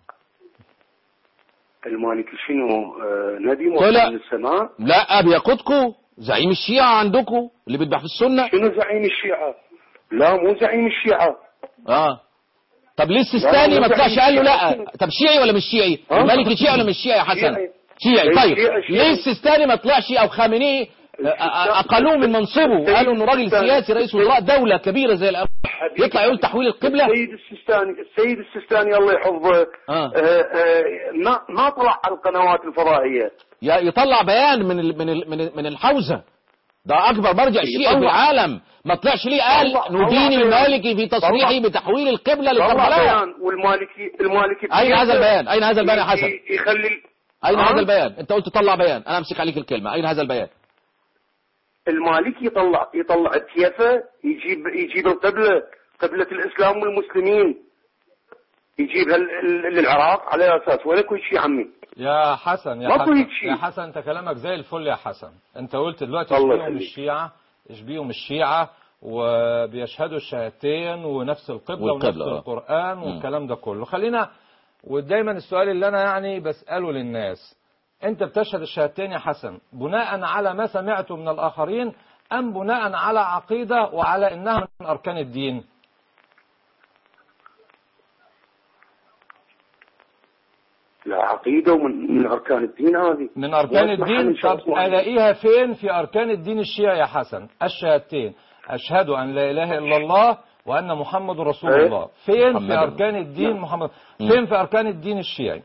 المالكي شنو آه نبي طلع. موحد من السماء لا بيقودكم زعيم الشيعة عندكم اللي بيذبح في السنة شنو زعيم الشيعة لا مو زعيم الشيعة اه طب ليه لا، السيستاني لا، ما لا، طلعش لا، قال له لا. لا طب شيعي ولا مش شيعي آه. المالكي شيعي ولا مش شيعي يا حسن شيعي. شيعي إيه، طيب شيعي، شيعي. ليه السيستاني ما طلعش او خامنئي اقلوه من منصبه قالوا انه راجل سياسي رئيس وزراء دوله كبيره زي الامر يطلع يقول تحويل القبله السيد السيستاني السيد السيستاني الله يحفظه آه. آه، آه، ما ما طلع على القنوات الفضائيه ي- يطلع بيان من ال- من ال- من ال- من الحوزه ده اكبر مرجع شيعي في يطلع. العالم ما طلعش ليه قال طلع- طلع ندين بيان. المالكي في تصريحه طلع. بتحويل القبله طلع لكربلاء بيان والمالكي المالكي اين هذا البيان اين هذا البيان يا حسن ي- يخلي اين آه؟ هذا البيان انت قلت طلع بيان انا امسك عليك الكلمه اين هذا البيان المالكي يطلع يطلع بكيفه يجيب يجيب القبله قبله الاسلام والمسلمين يجيبها ل- ل- للعراق على اساس ولا كل شيء عمي يا حسن يا ماكو حسن هيك شيء. يا حسن انت كلامك زي الفل يا حسن انت قلت دلوقتي الله اشبيهم يخليك. الشيعة اشبيهم الشيعة وبيشهدوا الشهادتين ونفس القبلة ونفس والقبلة، آه. القرآن والكلام ده كله خلينا ودايما السؤال اللي انا يعني بسأله للناس انت بتشهد الشهادتين يا حسن بناء على ما سمعته من الاخرين ام بناء على عقيدة وعلى انها من اركان الدين لا عقيده ومن من اركان الدين هذه من أركان واسمعها الدين من شخص طب واحد. ألاقيها فين في أركان الدين الشيعي يا حسن الشهادتين أشهد أن لا إله إلا الله وأن محمد رسول إيه؟ الله فين محمد في أركان الدين نعم. محمد مم. فين في أركان الدين الشيعي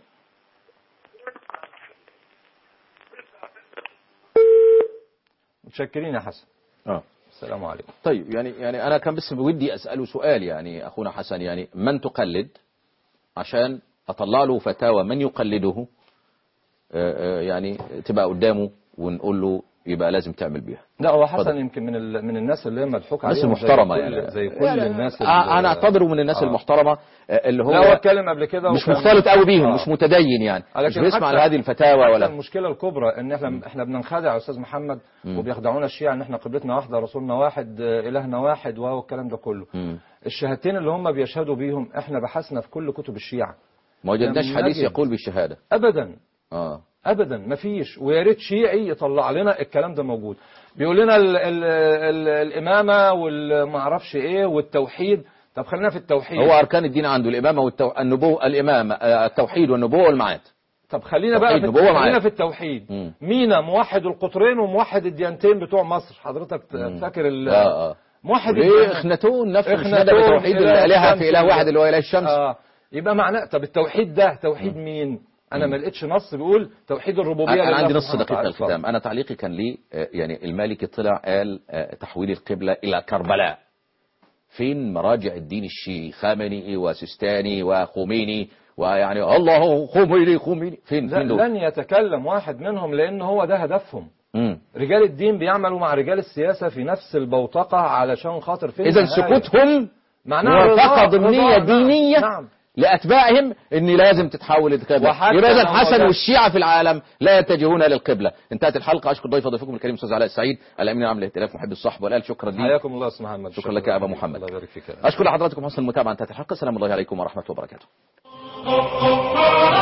متشكرين يا حسن اه السلام عليكم طيب يعني يعني انا كان بس بودي اساله سؤال يعني اخونا حسن يعني من تقلد عشان اطلع له فتاوى من يقلده آه، آه، يعني تبقى قدامه ونقول له يبقى لازم تعمل بيها لا هو حسن اتفضل. يمكن من ال... من الناس اللي هي مضحوك ناس عليهم محترمة زي كل... يعني زي كل يعني الناس آه، انا اعتبره من الناس آه. المحترمة آه، اللي هو لا هو اتكلم قبل كده مش وكان- مختلط قوي بيهم آه. مش متدين يعني مش لكن بيسمع حتى- لهذه الفتاوى حتى ولا المشكله الكبرى ان احنا احنا بننخدع يا استاذ محمد مم. وبيخدعونا الشيعة ان احنا قبلتنا واحده رسولنا واحد آه، الهنا واحد وهو الكلام ده كله مم. الشهادتين اللي هم بيشهدوا بيهم احنا بحثنا في كل كتب الشيعة ما وجدناش لم حديث نجد. يقول بالشهادة ابدا اه ابدا مفيش ويا ريت شيعي يطلع لنا الكلام ده موجود بيقول لنا ال ال ال الامامه والما اعرفش ايه والتوحيد طب خلينا في التوحيد هو اركان الدين عنده الامامة والتو... النبوة الامامة آه، التوحيد والنبوة والمعاد طب خلينا بقى توحيد في نبوة خلينا معاك. في التوحيد مم. مينا موحد القطرين وموحد الديانتين بتوع مصر حضرتك مم. فاكر ال اه اه موحد ليه الديانة. اخناتون نفس إخناتون، الشهادة بتوحيد إله الالهة الشمس في اله واحد اللي هو اله الشمس اه يبقى معناه طب التوحيد ده توحيد مين انا ما لقيتش نص بيقول توحيد الربوبيه انا لله عندي نص سبحانه دقيقة وتعالى. الختام انا تعليقي كان لي آه، يعني المالكي طلع قال آه، تحويل القبلة الى كربلاء فين مراجع الدين الشيعي خامنئي وسيستاني وخميني ويعني الله خميني خميني فين لا فين دول لن يتكلم واحد منهم لان هو ده هدفهم مم. رجال الدين بيعملوا مع رجال السياسه في نفس البوتقه علشان خاطر فين اذا النهاية؟ سكوتهم معناها موافقة رضا- ضمنية رضا- نعم، دينية نعم لاتباعهم ان لازم تتحول القبله وحتى يبقى اذا لو الحسن ده- والشيعه في العالم لا يتجهون للقبله انتهت الحلقه اشكر ضيف ضيفكم الكريم استاذ علاء السعيد الامين العام للائتلاف محب الصحب والال شكرا لي حياكم الله استاذ محمد شكرا لك يا ابا محمد الله يبارك فيك اشكر لحضراتكم حسن المتابعه انتهت الحلقه السلام الله عليكم ورحمه الله وبركاته